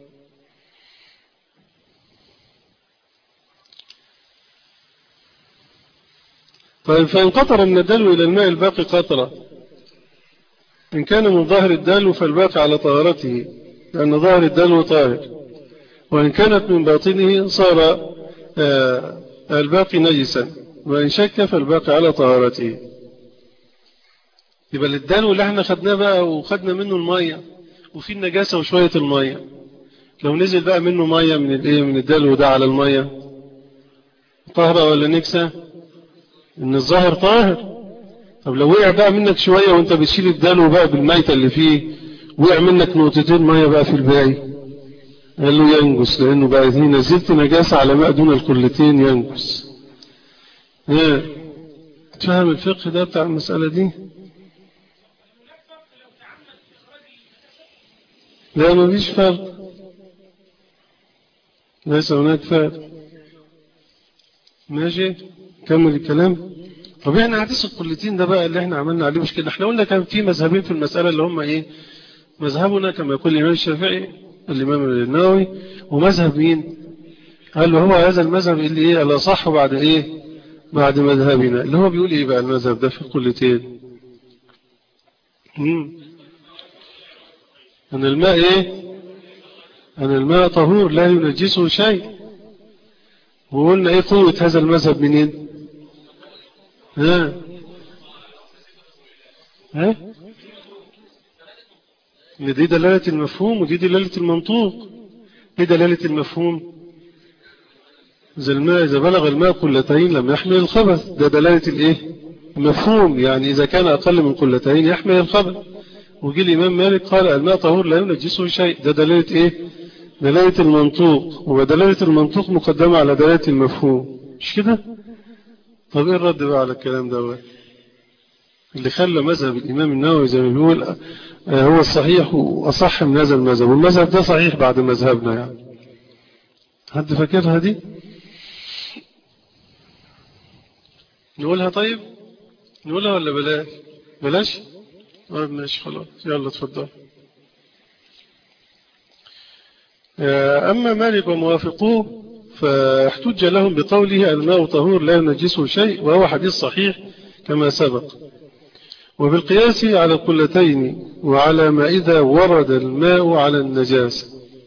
طيب فإن قطر من الدلو إلى الماء الباقي قطرة إن كان من ظاهر الدلو فالباقي على طهارته لأن ظاهر الدلو طاهر وإن كانت من باطنه صار الباقي نجسا وإن شك فالباقي على طهارته يبقى الدلو اللي احنا خدناه بقى وخدنا منه المية وفي النجاسة وشوية المية لو نزل بقى منه مية من الايه من الدلو ده على المية طهرة ولا نكسة ان الظاهر طاهر طب لو وقع بقى منك شوية وانت بتشيل الدلو بقى بالميتة اللي فيه وقع منك نقطتين مية بقى في الباقي قال له ينجس لانه بقى هنا نزلت نجاسة على ماء دون الكلتين ينجس ايه تفهم الفقه ده بتاع المسألة دي لا ما فيش فرق ليس هناك فرق ماشي كمل الكلام طب احنا حديث القلتين ده بقى اللي احنا عملنا عليه مشكلة احنا قلنا كان في مذهبين في المسألة اللي هم ايه مذهبنا كما يقول الإمام الشافعي الإمام النووي ومذهب مين قال له هو هذا المذهب اللي ايه اللي صح بعد ايه بعد مذهبنا اللي هو بيقول ايه بقى المذهب ده في القلتين أن الماء إيه أن الماء طهور لا ينجسه شيء وقلنا إيه قوة هذا المذهب منين ها ها دي دلالة المفهوم ودي دلالة المنطوق ايه دلالة المفهوم إذا الماء إذا بلغ الماء قلتين لم يحمل الخبث ده دلالة الايه المفهوم يعني إذا كان أقل من قلتين يحمل الخبث وجي الإمام مالك قال الماء طهور لا ينجسه شيء ده دلالة إيه دلالة المنطوق ودلالة المنطوق مقدمة على دلالة المفهوم مش كده طب إيه الرد بقى على الكلام ده اللي خلى مذهب الإمام النووي زي ما بيقول هو الصحيح وأصح من هذا المذهب والمذهب ده صحيح بعد مذهبنا يعني حد فاكرها دي نقولها طيب نقولها ولا بلاش بلاش طيب ماشي خلاص يلا اتفضل أما مالك وموافقوه فاحتج لهم بقوله الماء طهور لا ينجسه شيء وهو حديث صحيح كما سبق وبالقياس على القلتين وعلى ما إذا ورد الماء على النجاسة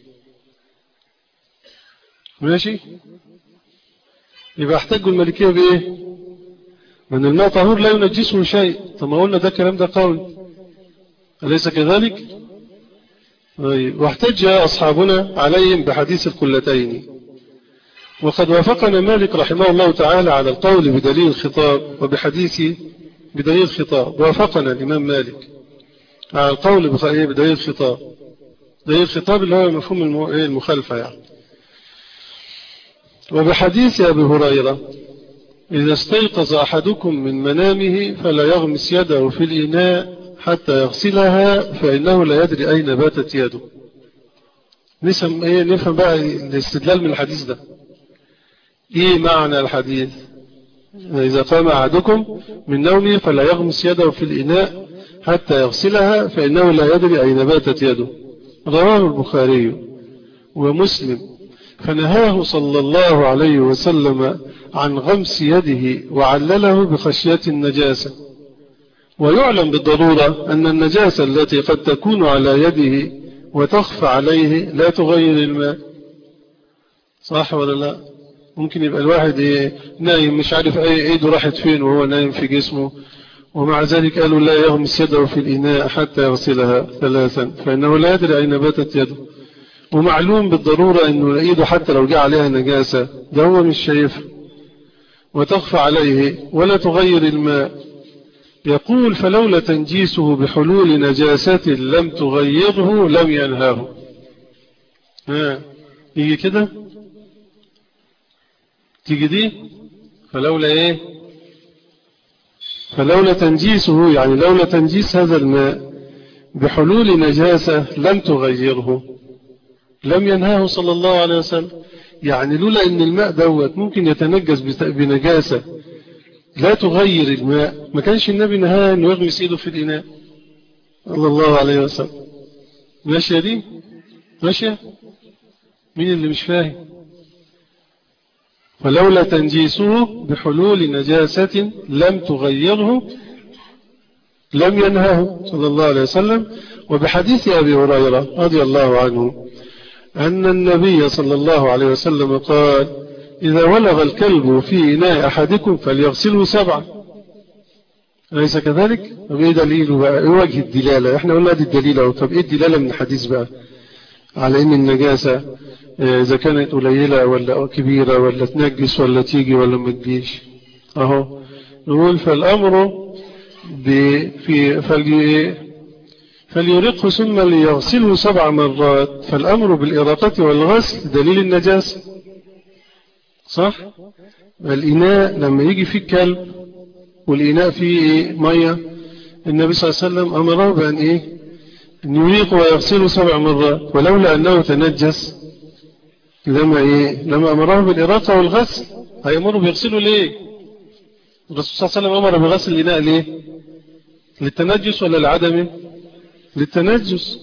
ماشي يبقى احتجوا الملكية بإيه من الماء طهور لا ينجسه شيء طب ما قلنا ده كلام ده قول أليس كذلك طيب واحتج أصحابنا عليهم بحديث القلتين وقد وافقنا مالك رحمه الله تعالى على القول بدليل الخطاب وبحديث بدليل الخطاب وافقنا الإمام مالك على القول بدليل الخطاب دليل الخطاب اللي هو مفهوم المخالفة يعني وبحديث أبي هريرة إذا استيقظ أحدكم من منامه فلا يغمس يده في الإناء حتى يغسلها فإنه لا يدري أين باتت يده نفهم, إيه نفهم بقى الاستدلال من الحديث ده إيه معنى الحديث إذا قام أحدكم من نومه فلا يغمس يده في الإناء حتى يغسلها فإنه لا يدري أين باتت يده رواه البخاري ومسلم فنهاه صلى الله عليه وسلم عن غمس يده وعلله بخشية النجاسة ويعلم بالضرورة أن النجاسة التي قد تكون على يده وتخفى عليه لا تغير الماء صح ولا لا ممكن يبقى الواحد نايم مش عارف اي ايده راحت فين وهو نايم في جسمه ومع ذلك قالوا لا يغمس يده في الإناء حتى يغسلها ثلاثا فإنه لا يدري أين باتت يده ومعلوم بالضرورة أنه إيده حتى لو جاء عليها نجاسة ده هو مش شايفها وتخفى عليه ولا تغير الماء يقول فلولا تنجيسه بحلول نجاسة لم تغيره لم ينهاه ها يجي كده تيجي دي فلولا ايه فلولا تنجيسه يعني لولا تنجيس هذا الماء بحلول نجاسة لم تغيره لم ينهاه صلى الله عليه وسلم يعني لولا ان الماء دوت ممكن يتنجس بنجاسة لا تغير الماء ما كانش النبي نهاه انه يغمس ايده في الاناء صلى الله عليه وسلم ماشية دي ماشية مين اللي مش فاهم فلولا تنجيسه بحلول نجاسة لم تغيره لم ينهه صلى الله عليه وسلم وبحديث أبي هريرة رضي الله عنه أن النبي صلى الله عليه وسلم قال إذا ولغ الكلب في إناء أحدكم فليغسله سبعا أليس كذلك؟ طب إيه دليله بقى؟ إيه وجه الدلالة؟ إحنا قلنا دي الدليل طب إيه الدلالة من الحديث بقى؟ على إن النجاسة إذا كانت قليلة ولا كبيرة ولا تنجس ولا تيجي ولا ما تجيش أهو نقول فالأمر في فلي فليرقه ثم ليغسله سبع مرات فالأمر بالإراقة والغسل دليل النجاسة صح الإناء لما يجي فيه كلب والإناء فيه إيه؟ مية النبي صلى الله عليه وسلم أمره بأن إيه أن يريق ويغسله سبع مرات ولولا أنه تنجس لما إيه لما أمره بالإراقة والغسل هيأمره بيغسله ليه الرسول صلى الله عليه وسلم أمر بغسل الإناء ليه للتنجس ولا لعدمه للتنجس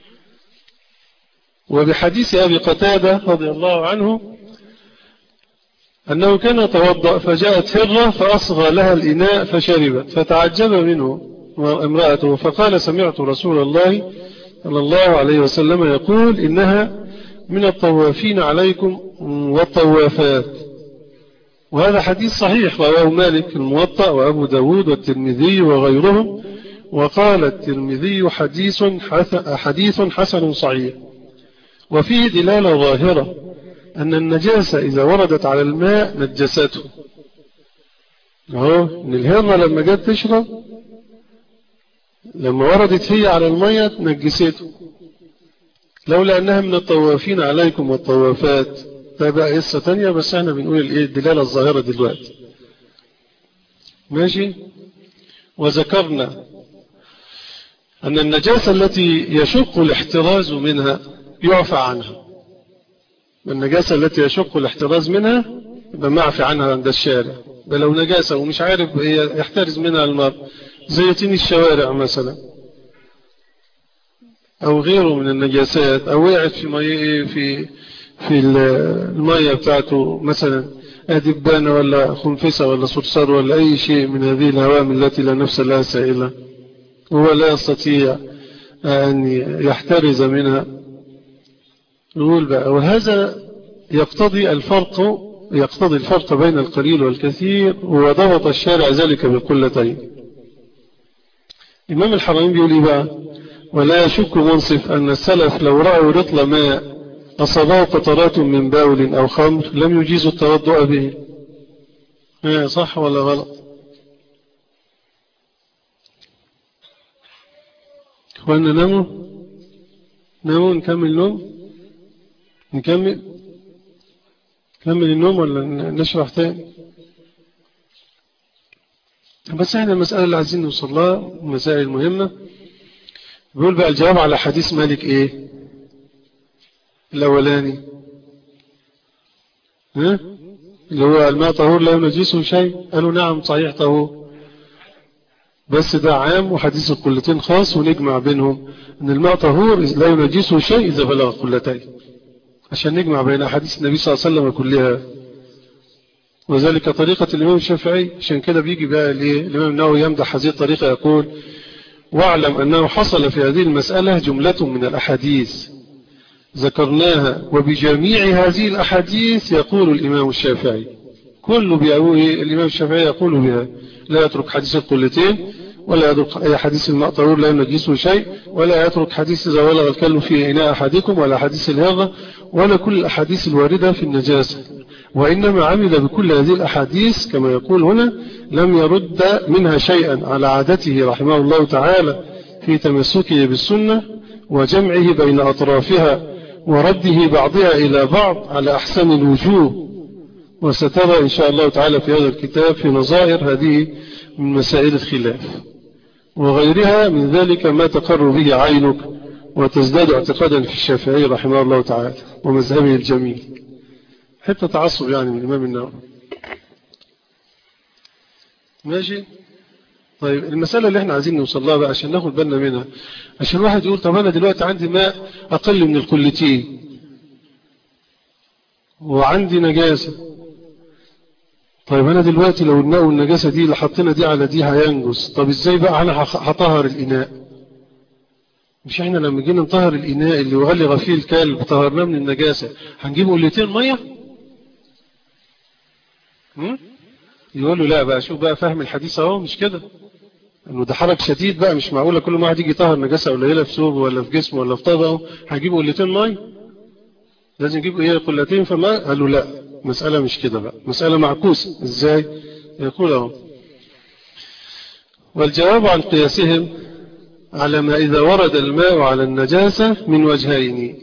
وبحديث أبي قتادة رضي الله عنه أنه كان يتوضأ فجاءت هرة فأصغى لها الإناء فشربت فتعجب منه امرأته فقال سمعت رسول الله صلى الله عليه وسلم يقول إنها من الطوافين عليكم والطوافات وهذا حديث صحيح رواه مالك الموطأ وأبو داود والترمذي وغيرهم وقال الترمذي حديث حديث حسن صحيح وفيه دلالة ظاهرة أن النجاسة إذا وردت على الماء نجسته اهو ان الهرة لما جت تشرب لما وردت هي على المية نجسته لولا أنها من الطوافين عليكم والطوافات ده بقى قصة تانية بس احنا بنقول الايه الدلالة الظاهرة دلوقتي ماشي وذكرنا أن النجاسة التي يشق الاحتراز منها يعفى عنها النجاسة التي يشق الاحتراز منها يبقى معفي عنها عند الشارع ده لو نجاسة ومش عارف يحترز منها المرء زي طين الشوارع مثلا أو غيره من النجاسات أو وقعت في مي في في المية بتاعته مثلا دبانة ولا خنفسة ولا صرصار ولا أي شيء من هذه الهوام التي لا نفس لها سائلة هو لا يستطيع أن يحترز منها نقول بقى وهذا يقتضي الفرق يقتضي الفرق بين القليل والكثير وضبط الشارع ذلك بالقلتين إمام الحرمين بيقول إيه بقى ولا يشك منصف أن السلف لو رأوا رطل ماء أصابه قطرات من باول أو خمر لم يجيزوا التوضؤ به صح ولا غلط اخوانا ناموا ناموا نكمل نوم نكمل نكمل النوم ولا نشرح تاني بس احنا المسألة اللي عايزين نوصل لها مسائل مهمة بيقول بقى الجواب على حديث مالك ايه الاولاني ها اللي هو الماء طهور لا ينجسه شيء قالوا نعم صحيح طهور بس ده عام وحديث القلتين خاص ونجمع بينهم ان الماء طهور لا ينجسه شيء اذا بلغ قلتين عشان نجمع بين احاديث النبي صلى الله عليه وسلم كلها وذلك طريقة الإمام الشافعي عشان كده بيجي بقى ليه الإمام النووي يمدح هذه الطريقة يقول واعلم أنه حصل في هذه المسألة جملة من الأحاديث ذكرناها وبجميع هذه الأحاديث يقول الإمام الشافعي كل بيقول الإمام الشافعي يقول بها لا يترك حديث القلتين ولا يترك أي حديث الماء طهور لا ينجسه شيء ولا يترك حديث إذا ولغ الكلب في إناء أحدكم ولا حديث الهغة ولا كل الأحاديث الواردة في النجاسة وإنما عمل بكل هذه الأحاديث كما يقول هنا لم يرد منها شيئا على عادته رحمه الله تعالى في تمسكه بالسنة وجمعه بين أطرافها ورده بعضها إلى بعض على أحسن الوجوه وسترى إن شاء الله تعالى في هذا الكتاب في نظائر هذه من مسائل الخلاف وغيرها من ذلك ما تقر به عينك وتزداد اعتقادا في الشافعي رحمه الله تعالى ومذهبه الجميل حتى تعصب يعني من الإمام النووي ماشي طيب المسألة اللي احنا عايزين نوصل لها بقى عشان ناخد بالنا منها عشان واحد يقول طب انا دلوقتي عندي ماء اقل من الكلتين وعندي نجاسة طيب انا دلوقتي لو الماء والنجاسة دي اللي حطينا دي على دي هينجس طب ازاي بقى انا هطهر الاناء مش احنا لما جينا نطهر الاناء اللي وغلغ فيه الكلب طهرناه من النجاسة هنجيب قلتين مية يقول له لا بقى شوف بقى فهم الحديث اهو مش كده انه ده حرج شديد بقى مش معقوله كل ما واحد يجي يطهر نجاسه قليله في ثوبه ولا في جسمه ولا في طبقه هيجيب قلتين ميه لازم يجيب ايه قلتين فماء قال له لا مساله مش كده بقى مساله معكوسه ازاي يقول اهو والجواب عن قياسهم على ما إذا ورد الماء على النجاسة من وجهين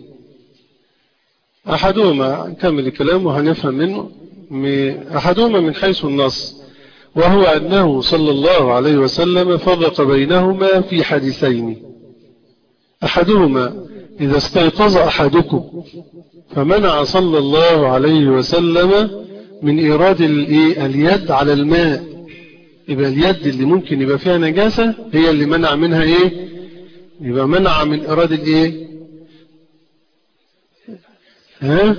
أحدهما نكمل الكلام وهنفهم منه أحدهما من حيث النص وهو أنه صلى الله عليه وسلم فرق بينهما في حديثين أحدهما إذا استيقظ أحدكم فمنع صلى الله عليه وسلم من إيراد اليد على الماء يبقى اليد اللي ممكن يبقى فيها نجاسة هي اللي منع منها إيه يبقى منع من إيراد الإيه ها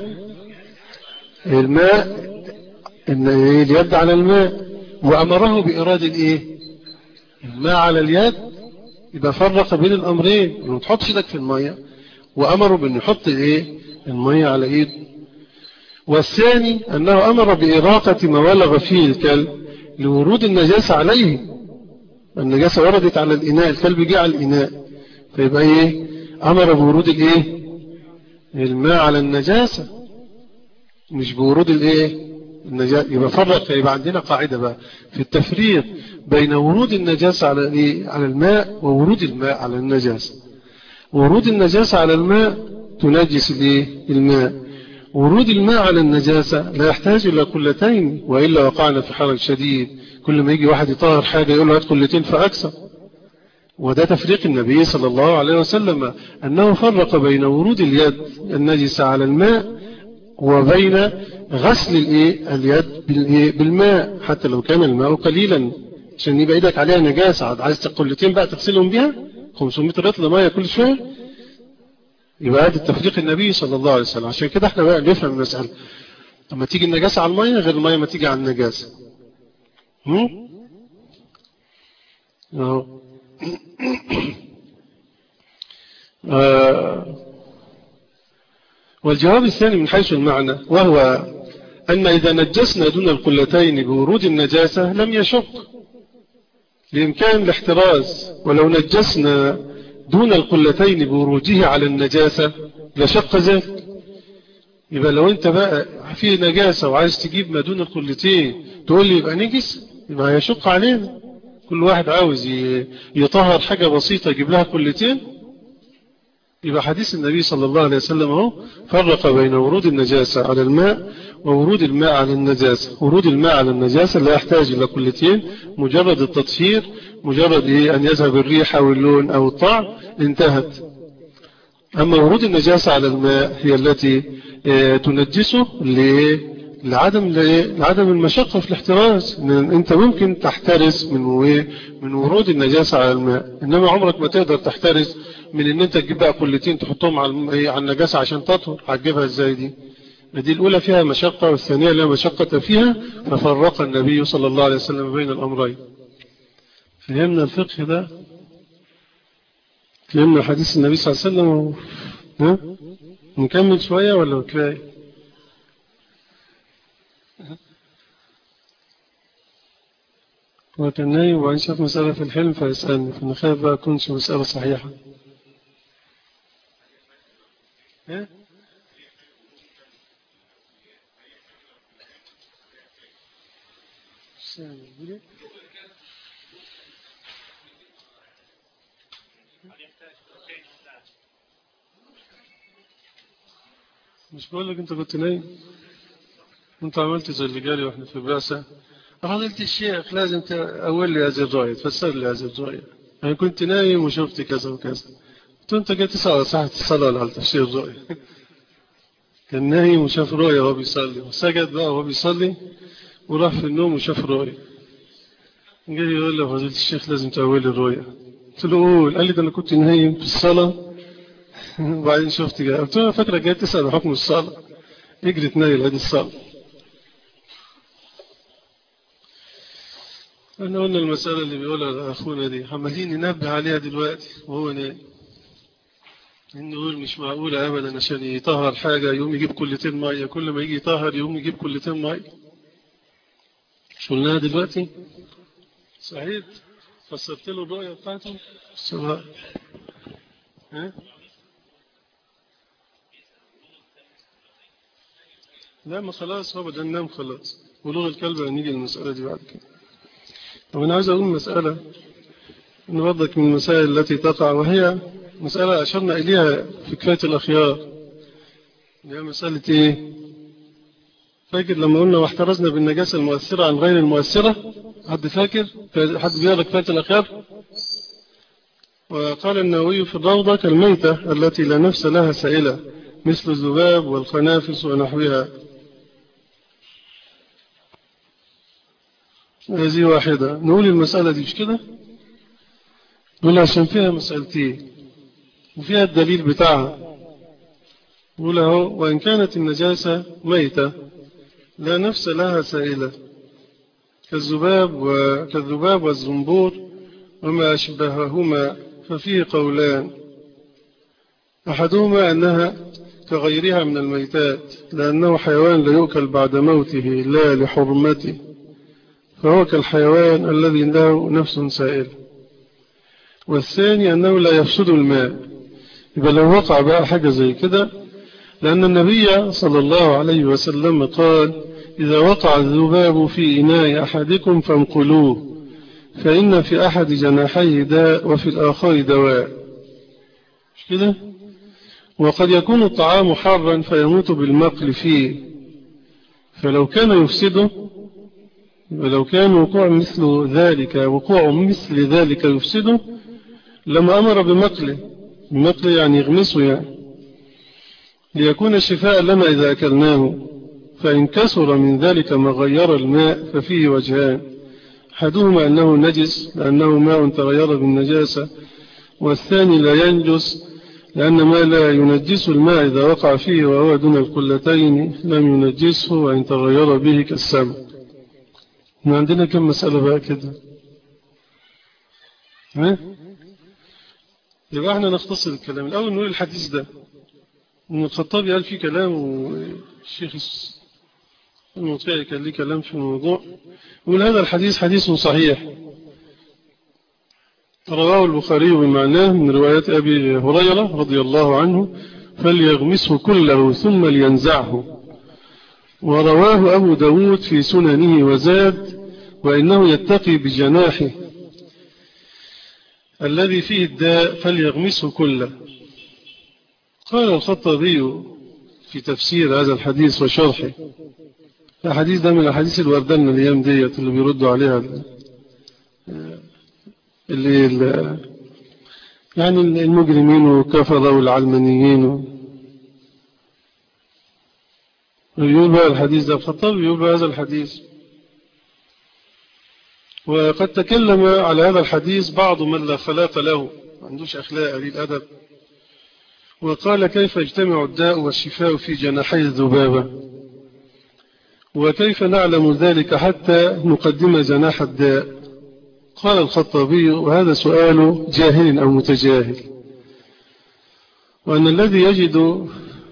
الماء إن اليد على الماء وأمره بإرادة الإيه الماء على اليد يبقى فرق بين الأمرين إنه تحط ايدك في المية وأمره بأنه يحط الإيه المية على إيده والثاني أنه أمر بإراقة ما ولغ فيه الكلب لورود النجاسة عليه النجاسة وردت على الإناء الكلب جاء على الإناء فيبقى إيه أمر بورود الإيه الماء على النجاسة مش بورود الإيه النجاسة يبقى فرق فيبقى عندنا قاعدة بقى في التفريق بين ورود النجاسة على الإيه على الماء وورود الماء على النجاسة ورود النجاسة على الماء تنجس الإيه الماء ورود الماء على النجاسة لا يحتاج إلى كلتين وإلا وقعنا في حرج شديد كل ما يجي واحد يطهر حاجة يقول له هات كلتين فأكثر وده تفريق النبي صلى الله عليه وسلم أنه فرق بين ورود اليد النجسة على الماء وبين غسل اليد بالماء حتى لو كان الماء قليلا عشان يبقى ايدك عليها نجاسة عايز قلتين بقى تغسلهم بها 500 رطل مية كل شوية يبقى هذا التفريق النبي صلى الله عليه وسلم عشان كده احنا بقى نفهم المسألة لما تيجي النجاسة على المية غير المية ما تيجي على النجاسة هم؟ اهو آه والجواب الثاني من حيث المعنى وهو أن إذا نجسنا دون القلتين بورود النجاسة لم يشق لإمكان الاحتراز ولو نجسنا دون القلتين بوروده على النجاسة لشق ذلك يبقى لو انت بقى في نجاسة وعايز تجيب ما دون القلتين تقول لي يبقى نجس يبقى يشق علينا كل واحد عاوز يطهر حاجة بسيطة يجيب لها قلتين يبقى حديث النبي صلى الله عليه وسلم هو فرق بين ورود النجاسة على الماء وورود الماء على النجاسة ورود الماء على النجاسة لا يحتاج إلى كلتين مجرد التطهير مجرد إيه أن يذهب الريح أو اللون أو الطعم انتهت أما ورود النجاسة على الماء هي التي تنجسه لعدم لعدم المشقة في الاحتراز انت ممكن تحترز من من ورود النجاسة على الماء انما عمرك ما تقدر تحترز من ان انت تجيب بقى كلتين تحطهم على على النجاسة عشان تطهر هتجيبها ازاي دي دي الاولى فيها مشقة والثانية لا مشقة فيها ففرق النبي صلى الله عليه وسلم بين الامرين فهمنا الفقه ده فهمنا حديث النبي صلى الله عليه وسلم ها نكمل شوية ولا كفايه هو كان نايم وبعدين شاف مسألة في الحلم فيسألني فأنا خايف بقى أكونش مسألة صحيحة إيه؟ مش بقول لك انت كنت نايم انت عملت زي اللي جالي واحنا في البعثة فضيلة الشيخ لازم تأول لي هذه الرؤية تفسر لي هذه الرؤية أنا كنت نايم وشفت كذا وكذا قلت أنت قلت ساعة ساعة الصلاة على تفسير الرؤية كان نايم وشاف رؤية وهو بيصلي وسجد بقى وهو بيصلي وراح في النوم وشاف رؤية جاي يقول له فضيلة الشيخ لازم تأول لي الرؤية قلت له قول قال لي ده أنا كنت نايم في الصلاة وبعدين شفت جاي قلت له فاكرة جاي تسأل حكم الصلاة اجري تنيل هذه الصلاة احنا قلنا المسألة اللي بيقولها أخونا دي عمالين ننبه عليها دلوقتي وهو نايم إنه يقول مش معقولة أبدا عشان يطهر حاجة يقوم يجيب كلتين مية كل ما يجي يطهر يقوم يجيب كلتين مية مش قلناها دلوقتي سعيد فسرت له الرؤية بتاعته سواء ها لا ما خلاص هو بدأ ننام خلاص ولغة الكلب هنيجي المسألة دي بعد كده طب أنا عايز أقول مسألة نوضك من المسائل التي تقع وهي مسألة أشرنا إليها في كفاية الأخيار هي مسألة إيه فاكر لما قلنا واحترزنا بالنجاسة المؤثرة عن غير المؤثرة حد فاكر حد بيقرأ كفاية الأخيار وقال النووي في الروضة كالميتة التي لا نفس لها سائلة مثل الذباب والخنافس ونحوها هذه واحدة نقول المسألة دي مش كده نقول عشان فيها مسألتين وفيها الدليل بتاعها نقول اهو وإن كانت النجاسة ميتة لا نفس لها سائلة كالذباب وكالذباب والزنبور وما أشبههما ففيه قولان أحدهما أنها كغيرها من الميتات لأنه حيوان لا يؤكل بعد موته لا لحرمته فهو كالحيوان الذي له نفس سائل والثاني أنه لا يفسد الماء يبقى لو وقع بقى حاجة زي كده لأن النبي صلى الله عليه وسلم قال إذا وقع الذباب في إناء أحدكم فانقلوه فإن في أحد جناحيه داء وفي الآخر دواء مش كده وقد يكون الطعام حارا فيموت بالمقل فيه فلو كان يفسده ولو كان وقوع مثل ذلك وقوع مثل ذلك يفسده لما أمر بمقله بمقله يعني يغمسه يعني ليكون شفاء لنا إذا أكلناه فإن كسر من ذلك ما غير الماء ففيه وجهان أحدهما أنه نجس لأنه ماء تغير بالنجاسة والثاني لا ينجس لأن ما لا ينجس الماء إذا وقع فيه وهو دون القلتين لم ينجسه وإن تغير به كالسمع عندنا كم مسألة بقى كده ها يبقى احنا نختصر الكلام الأول نقول الحديث ده ان الخطابي قال فيه كلام والشيخ المطيعي كان ليه كلام في الموضوع يقول هذا الحديث حديث صحيح رواه البخاري بمعناه من روايات أبي هريرة رضي الله عنه فليغمسه كله ثم لينزعه ورواه أبو داود في سننه وزاد وإنه يتقي بجناحه الذي فيه الداء فليغمسه كله قال الخطابي في تفسير هذا الحديث وشرحه الحديث ده من الحديث الوردان الأيام ديت اللي بيردوا عليها اللي, اللي يعني المجرمين والكفرة والعلمانيين يقول بقى الحديث ده الخطاب يقول بقى هذا الحديث وقد تكلم على هذا الحديث بعض من لا خلاق له ما عندوش أخلاق قليل أدب وقال كيف يجتمع الداء والشفاء في جناحي الذبابة وكيف نعلم ذلك حتى نقدم جناح الداء قال الخطابي وهذا سؤال جاهل أو متجاهل وأن الذي يجد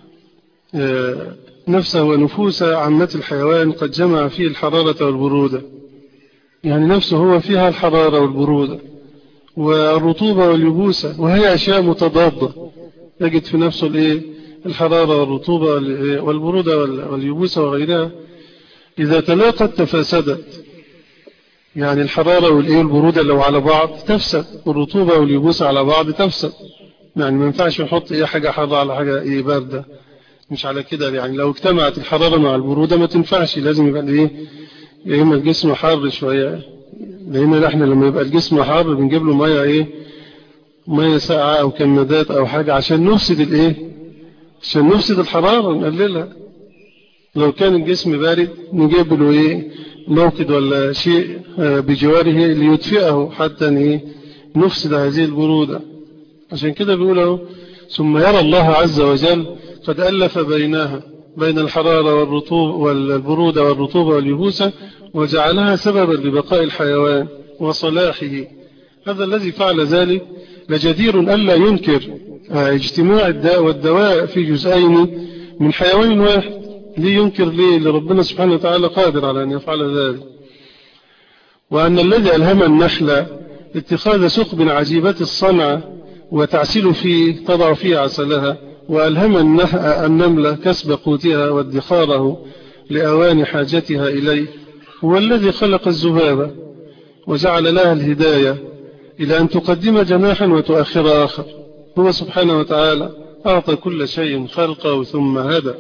نفسه ونفوس عامة الحيوان قد جمع فيه الحرارة والبرودة يعني نفسه هو فيها الحرارة والبرودة والرطوبة واليبوسة وهي أشياء متضادة يجد في نفسه الإيه الحرارة والرطوبة والبرودة واليبوسة وغيرها إذا تلاقت تفاسدت يعني الحرارة والإيه والبرودة لو على بعض تفسد والرطوبة واليبوسة على بعض تفسد يعني ما ينفعش نحط إيه حاجة حارة على حاجة إيه باردة مش على كده يعني لو اجتمعت الحرارة مع البرودة ما تنفعش لازم يبقى إيه يا إما الجسم حار شوية لأن إحنا لما يبقى الجسم حار بنجيب له مية إيه مية ساقعة أو كمادات أو حاجة عشان نفسد الإيه عشان نفسد الحرارة نقللها لو كان الجسم بارد نجيب له إيه موقد ولا شيء بجواره ليدفئه حتى إيه نفسد هذه البرودة عشان كده بيقولوا ثم يرى الله عز وجل قد ألف بينها بين الحرارة والرطوب والبرودة والرطوبة واليبوسة وجعلها سببا لبقاء الحيوان وصلاحه هذا الذي فعل ذلك لجدير ألا ينكر اجتماع الداء والدواء في جزئين من حيوان واحد ليه ينكر ليه لربنا سبحانه وتعالى قادر على أن يفعل ذلك وأن الذي ألهم النحل اتخاذ ثقب عجيبة الصنع وتعسل فيه تضع فيه عسلها وألهم النملة كسب قوتها وادخاره لأوان حاجتها إليه هو الذي خلق الزبابة وجعل لها الهداية إلى أن تقدم جناحا وتؤخر آخر هو سبحانه وتعالى أعطى كل شيء خلقه ثم هدى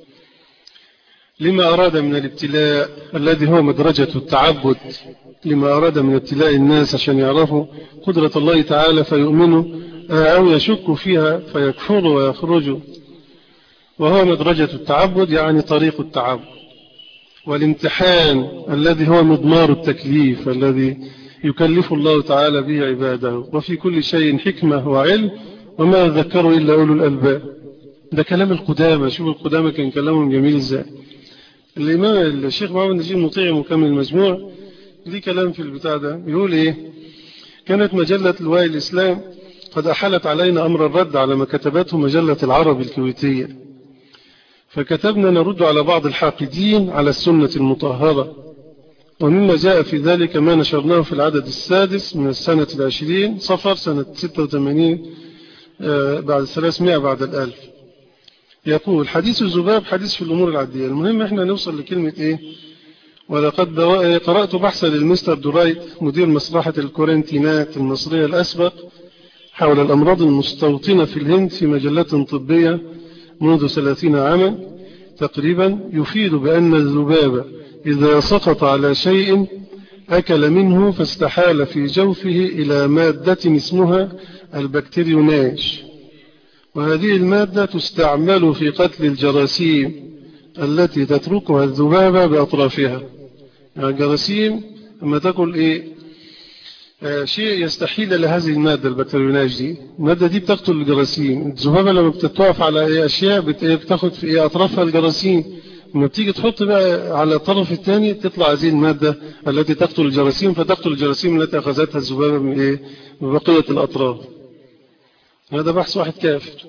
لما أراد من الابتلاء الذي هو مدرجة التعبد لما أراد من ابتلاء الناس عشان يعرفوا قدرة الله تعالى فيؤمنوا أو يشكوا فيها فيكفروا ويخرجوا وهو مدرجة التعبد يعني طريق التعبد والامتحان الذي هو مضمار التكليف الذي يكلف الله تعالى به عباده وفي كل شيء حكمة وعلم وما يذكر إلا أولو الألباب ده كلام القدامى شوف القدامى كان كلامهم جميل ازاي الإمام الشيخ محمد نجيب مطيع مكمل المجموع ليه كلام في البتاع ده بيقول إيه كانت مجلة لواء الإسلام قد أحلت علينا أمر الرد على ما كتبته مجلة العرب الكويتية فكتبنا نرد على بعض الحاقدين على السنة المطهرة ومما جاء في ذلك ما نشرناه في العدد السادس من السنة العشرين صفر سنة 86 بعد 300 بعد الألف يقول حديث الزباب حديث في الأمور العادية المهم احنا نوصل لكلمة ايه ولقد قرأت بحثا للمستر دورايت مدير مسرحة الكورنتينات المصرية الأسبق حول الأمراض المستوطنة في الهند في مجلات طبية منذ ثلاثين عاما تقريبا يفيد بأن الذباب إذا سقط على شيء أكل منه فاستحال في جوفه إلى مادة اسمها البكتيريوناج وهذه المادة تستعمل في قتل الجراثيم التي تتركها الذبابة بأطرافها يعني الجراثيم لما تأكل إيه آه شيء يستحيل لهذه المادة البكتيريوناج دي المادة دي بتقتل الجراثيم الذبابة لما بتتوقف على إيه أشياء بتاخد في إيه أطرافها الجراثيم لما بتيجي تحط بقى على الطرف الثاني تطلع هذه المادة التي تقتل الجراثيم فتقتل الجراثيم التي أخذتها الذبابة من إيه من بقية الأطراف هذا بحث واحد كافر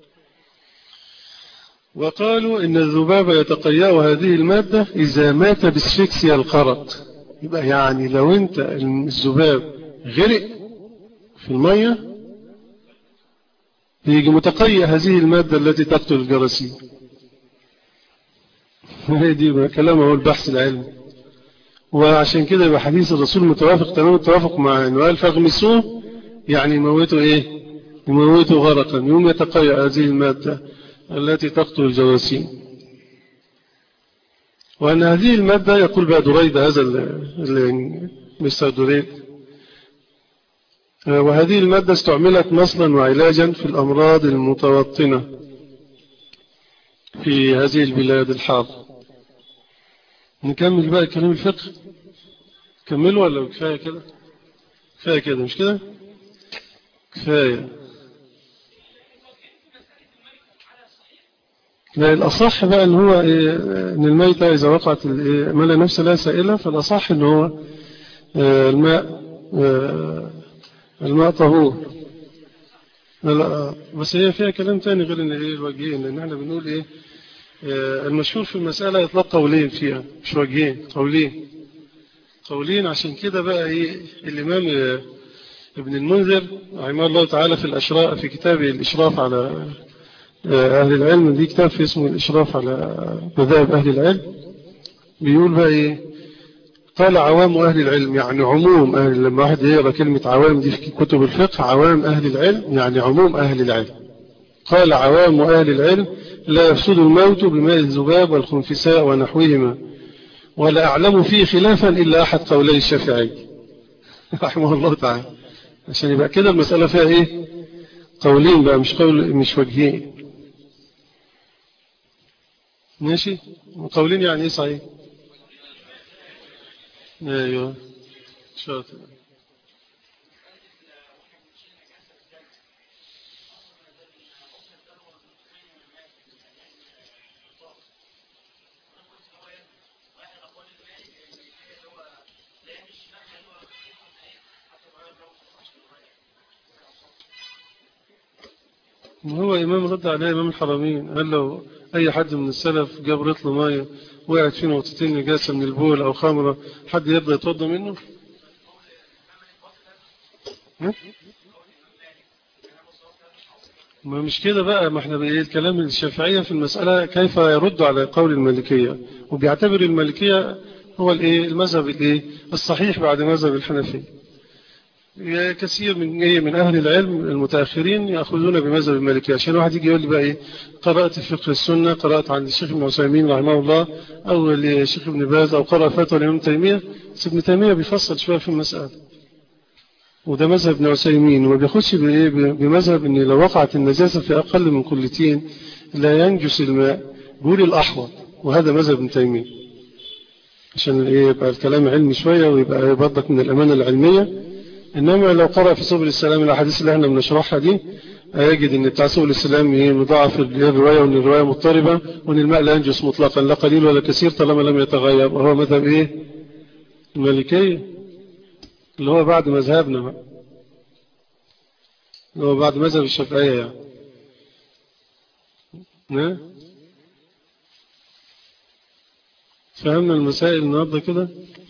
وقالوا إن الذباب يتقيأ هذه المادة إذا مات بسفكسيا القرط يبقى يعني لو أنت الذباب غرق في المية يجي متقيأ هذه المادة التي تقتل الجراثيم هي دي كلام هو البحث العلمي وعشان كده يبقى حديث الرسول متوافق تمام متوافق مع انه قال فاغمسوه يعني يموتوا ايه يموتوا غرقا يوم يتقيأ هذه المادة التي تقتل الجواسيم وأن هذه المادة يقول بقى دريد هذا مستر دريد وهذه المادة استعملت مصلا وعلاجا في الأمراض المتوطنة في هذه البلاد الحارة نكمل بقى كلام الفقه كملوا ولا كفاية كده كفاية كده مش كده كفاية لا الأصح بقى ان هو إيه ان الميتة إذا وقعت ملا نفس لا سائلة فالأصح ان هو الماء الماء طهور لا بس هي فيها كلام تاني غير ان ايه الوجهين لان احنا بنقول ايه المشهور في المسألة يطلق قولين فيها مش وجهين قولين قولين عشان كده بقى ايه الامام ابن المنذر رحمه الله تعالى في الاشراف في كتابه الاشراف على أهل العلم دي كتاب في اسمه الإشراف على مذاهب أهل العلم بيقول بقى إيه قال عوام أهل العلم يعني عموم أهل لما واحد يقرأ كلمة عوام دي في كتب الفقه عوام أهل العلم يعني عموم أهل العلم قال عوام أهل العلم لا يفسد الموت بماء الذباب والخنفساء ونحوهما ولا أعلم فيه خلافا إلا أحد قولي الشافعي رحمه الله تعالى عشان يبقى كده المسألة فيها إيه قولين بقى مش قول مش وجهين ماشي وقولين يعني ايه صحيح ايوه شاطر هو إمام رد عليه إمام الحرمين قال له أي حد من السلف جاب رطل مية وقعت فيه نقطتين نجاسة من البول أو خمرة حد يبدأ يتوضى منه ما مش كده بقى ما احنا بايه الكلام الشافعية في المسألة كيف يرد على قول المالكية وبيعتبر المالكية هو الايه المذهب الايه الصحيح بعد مذهب الحنفية كثير من ايه من اهل العلم المتاخرين ياخذون بمذهب المالكيه عشان واحد يجي يقول لي بقى ايه قرات فقه السنه قرات عند الشيخ ابن عثيمين رحمه الله او الشيخ ابن باز او قرأ فتوى الامام تيميه بس ابن تيميه بيفصل شويه في المساله وده مذهب ابن عثيمين وما بياخدش بايه بمذهب ان لو وقعت النجاسه في اقل من كلتين لا ينجس الماء بيقول الاحوط وهذا مذهب ابن تيميه عشان ايه يبقى الكلام علمي شويه ويبقى برضك من الامانه العلميه إنما لو قرأ في سبل السلام الأحاديث اللي احنا بنشرحها دي هيجد ان بتاع سبل السلام ايه مضاعف الرواية وان الرواية مضطربة وان الماء لا ينجس مطلقا لا قليل ولا كثير طالما لم يتغير وهو مذهب ايه المالكية اللي هو بعد مذهبنا بقى اللي هو بعد مذهب الشافعية يعني فهمنا المسائل النهارده كده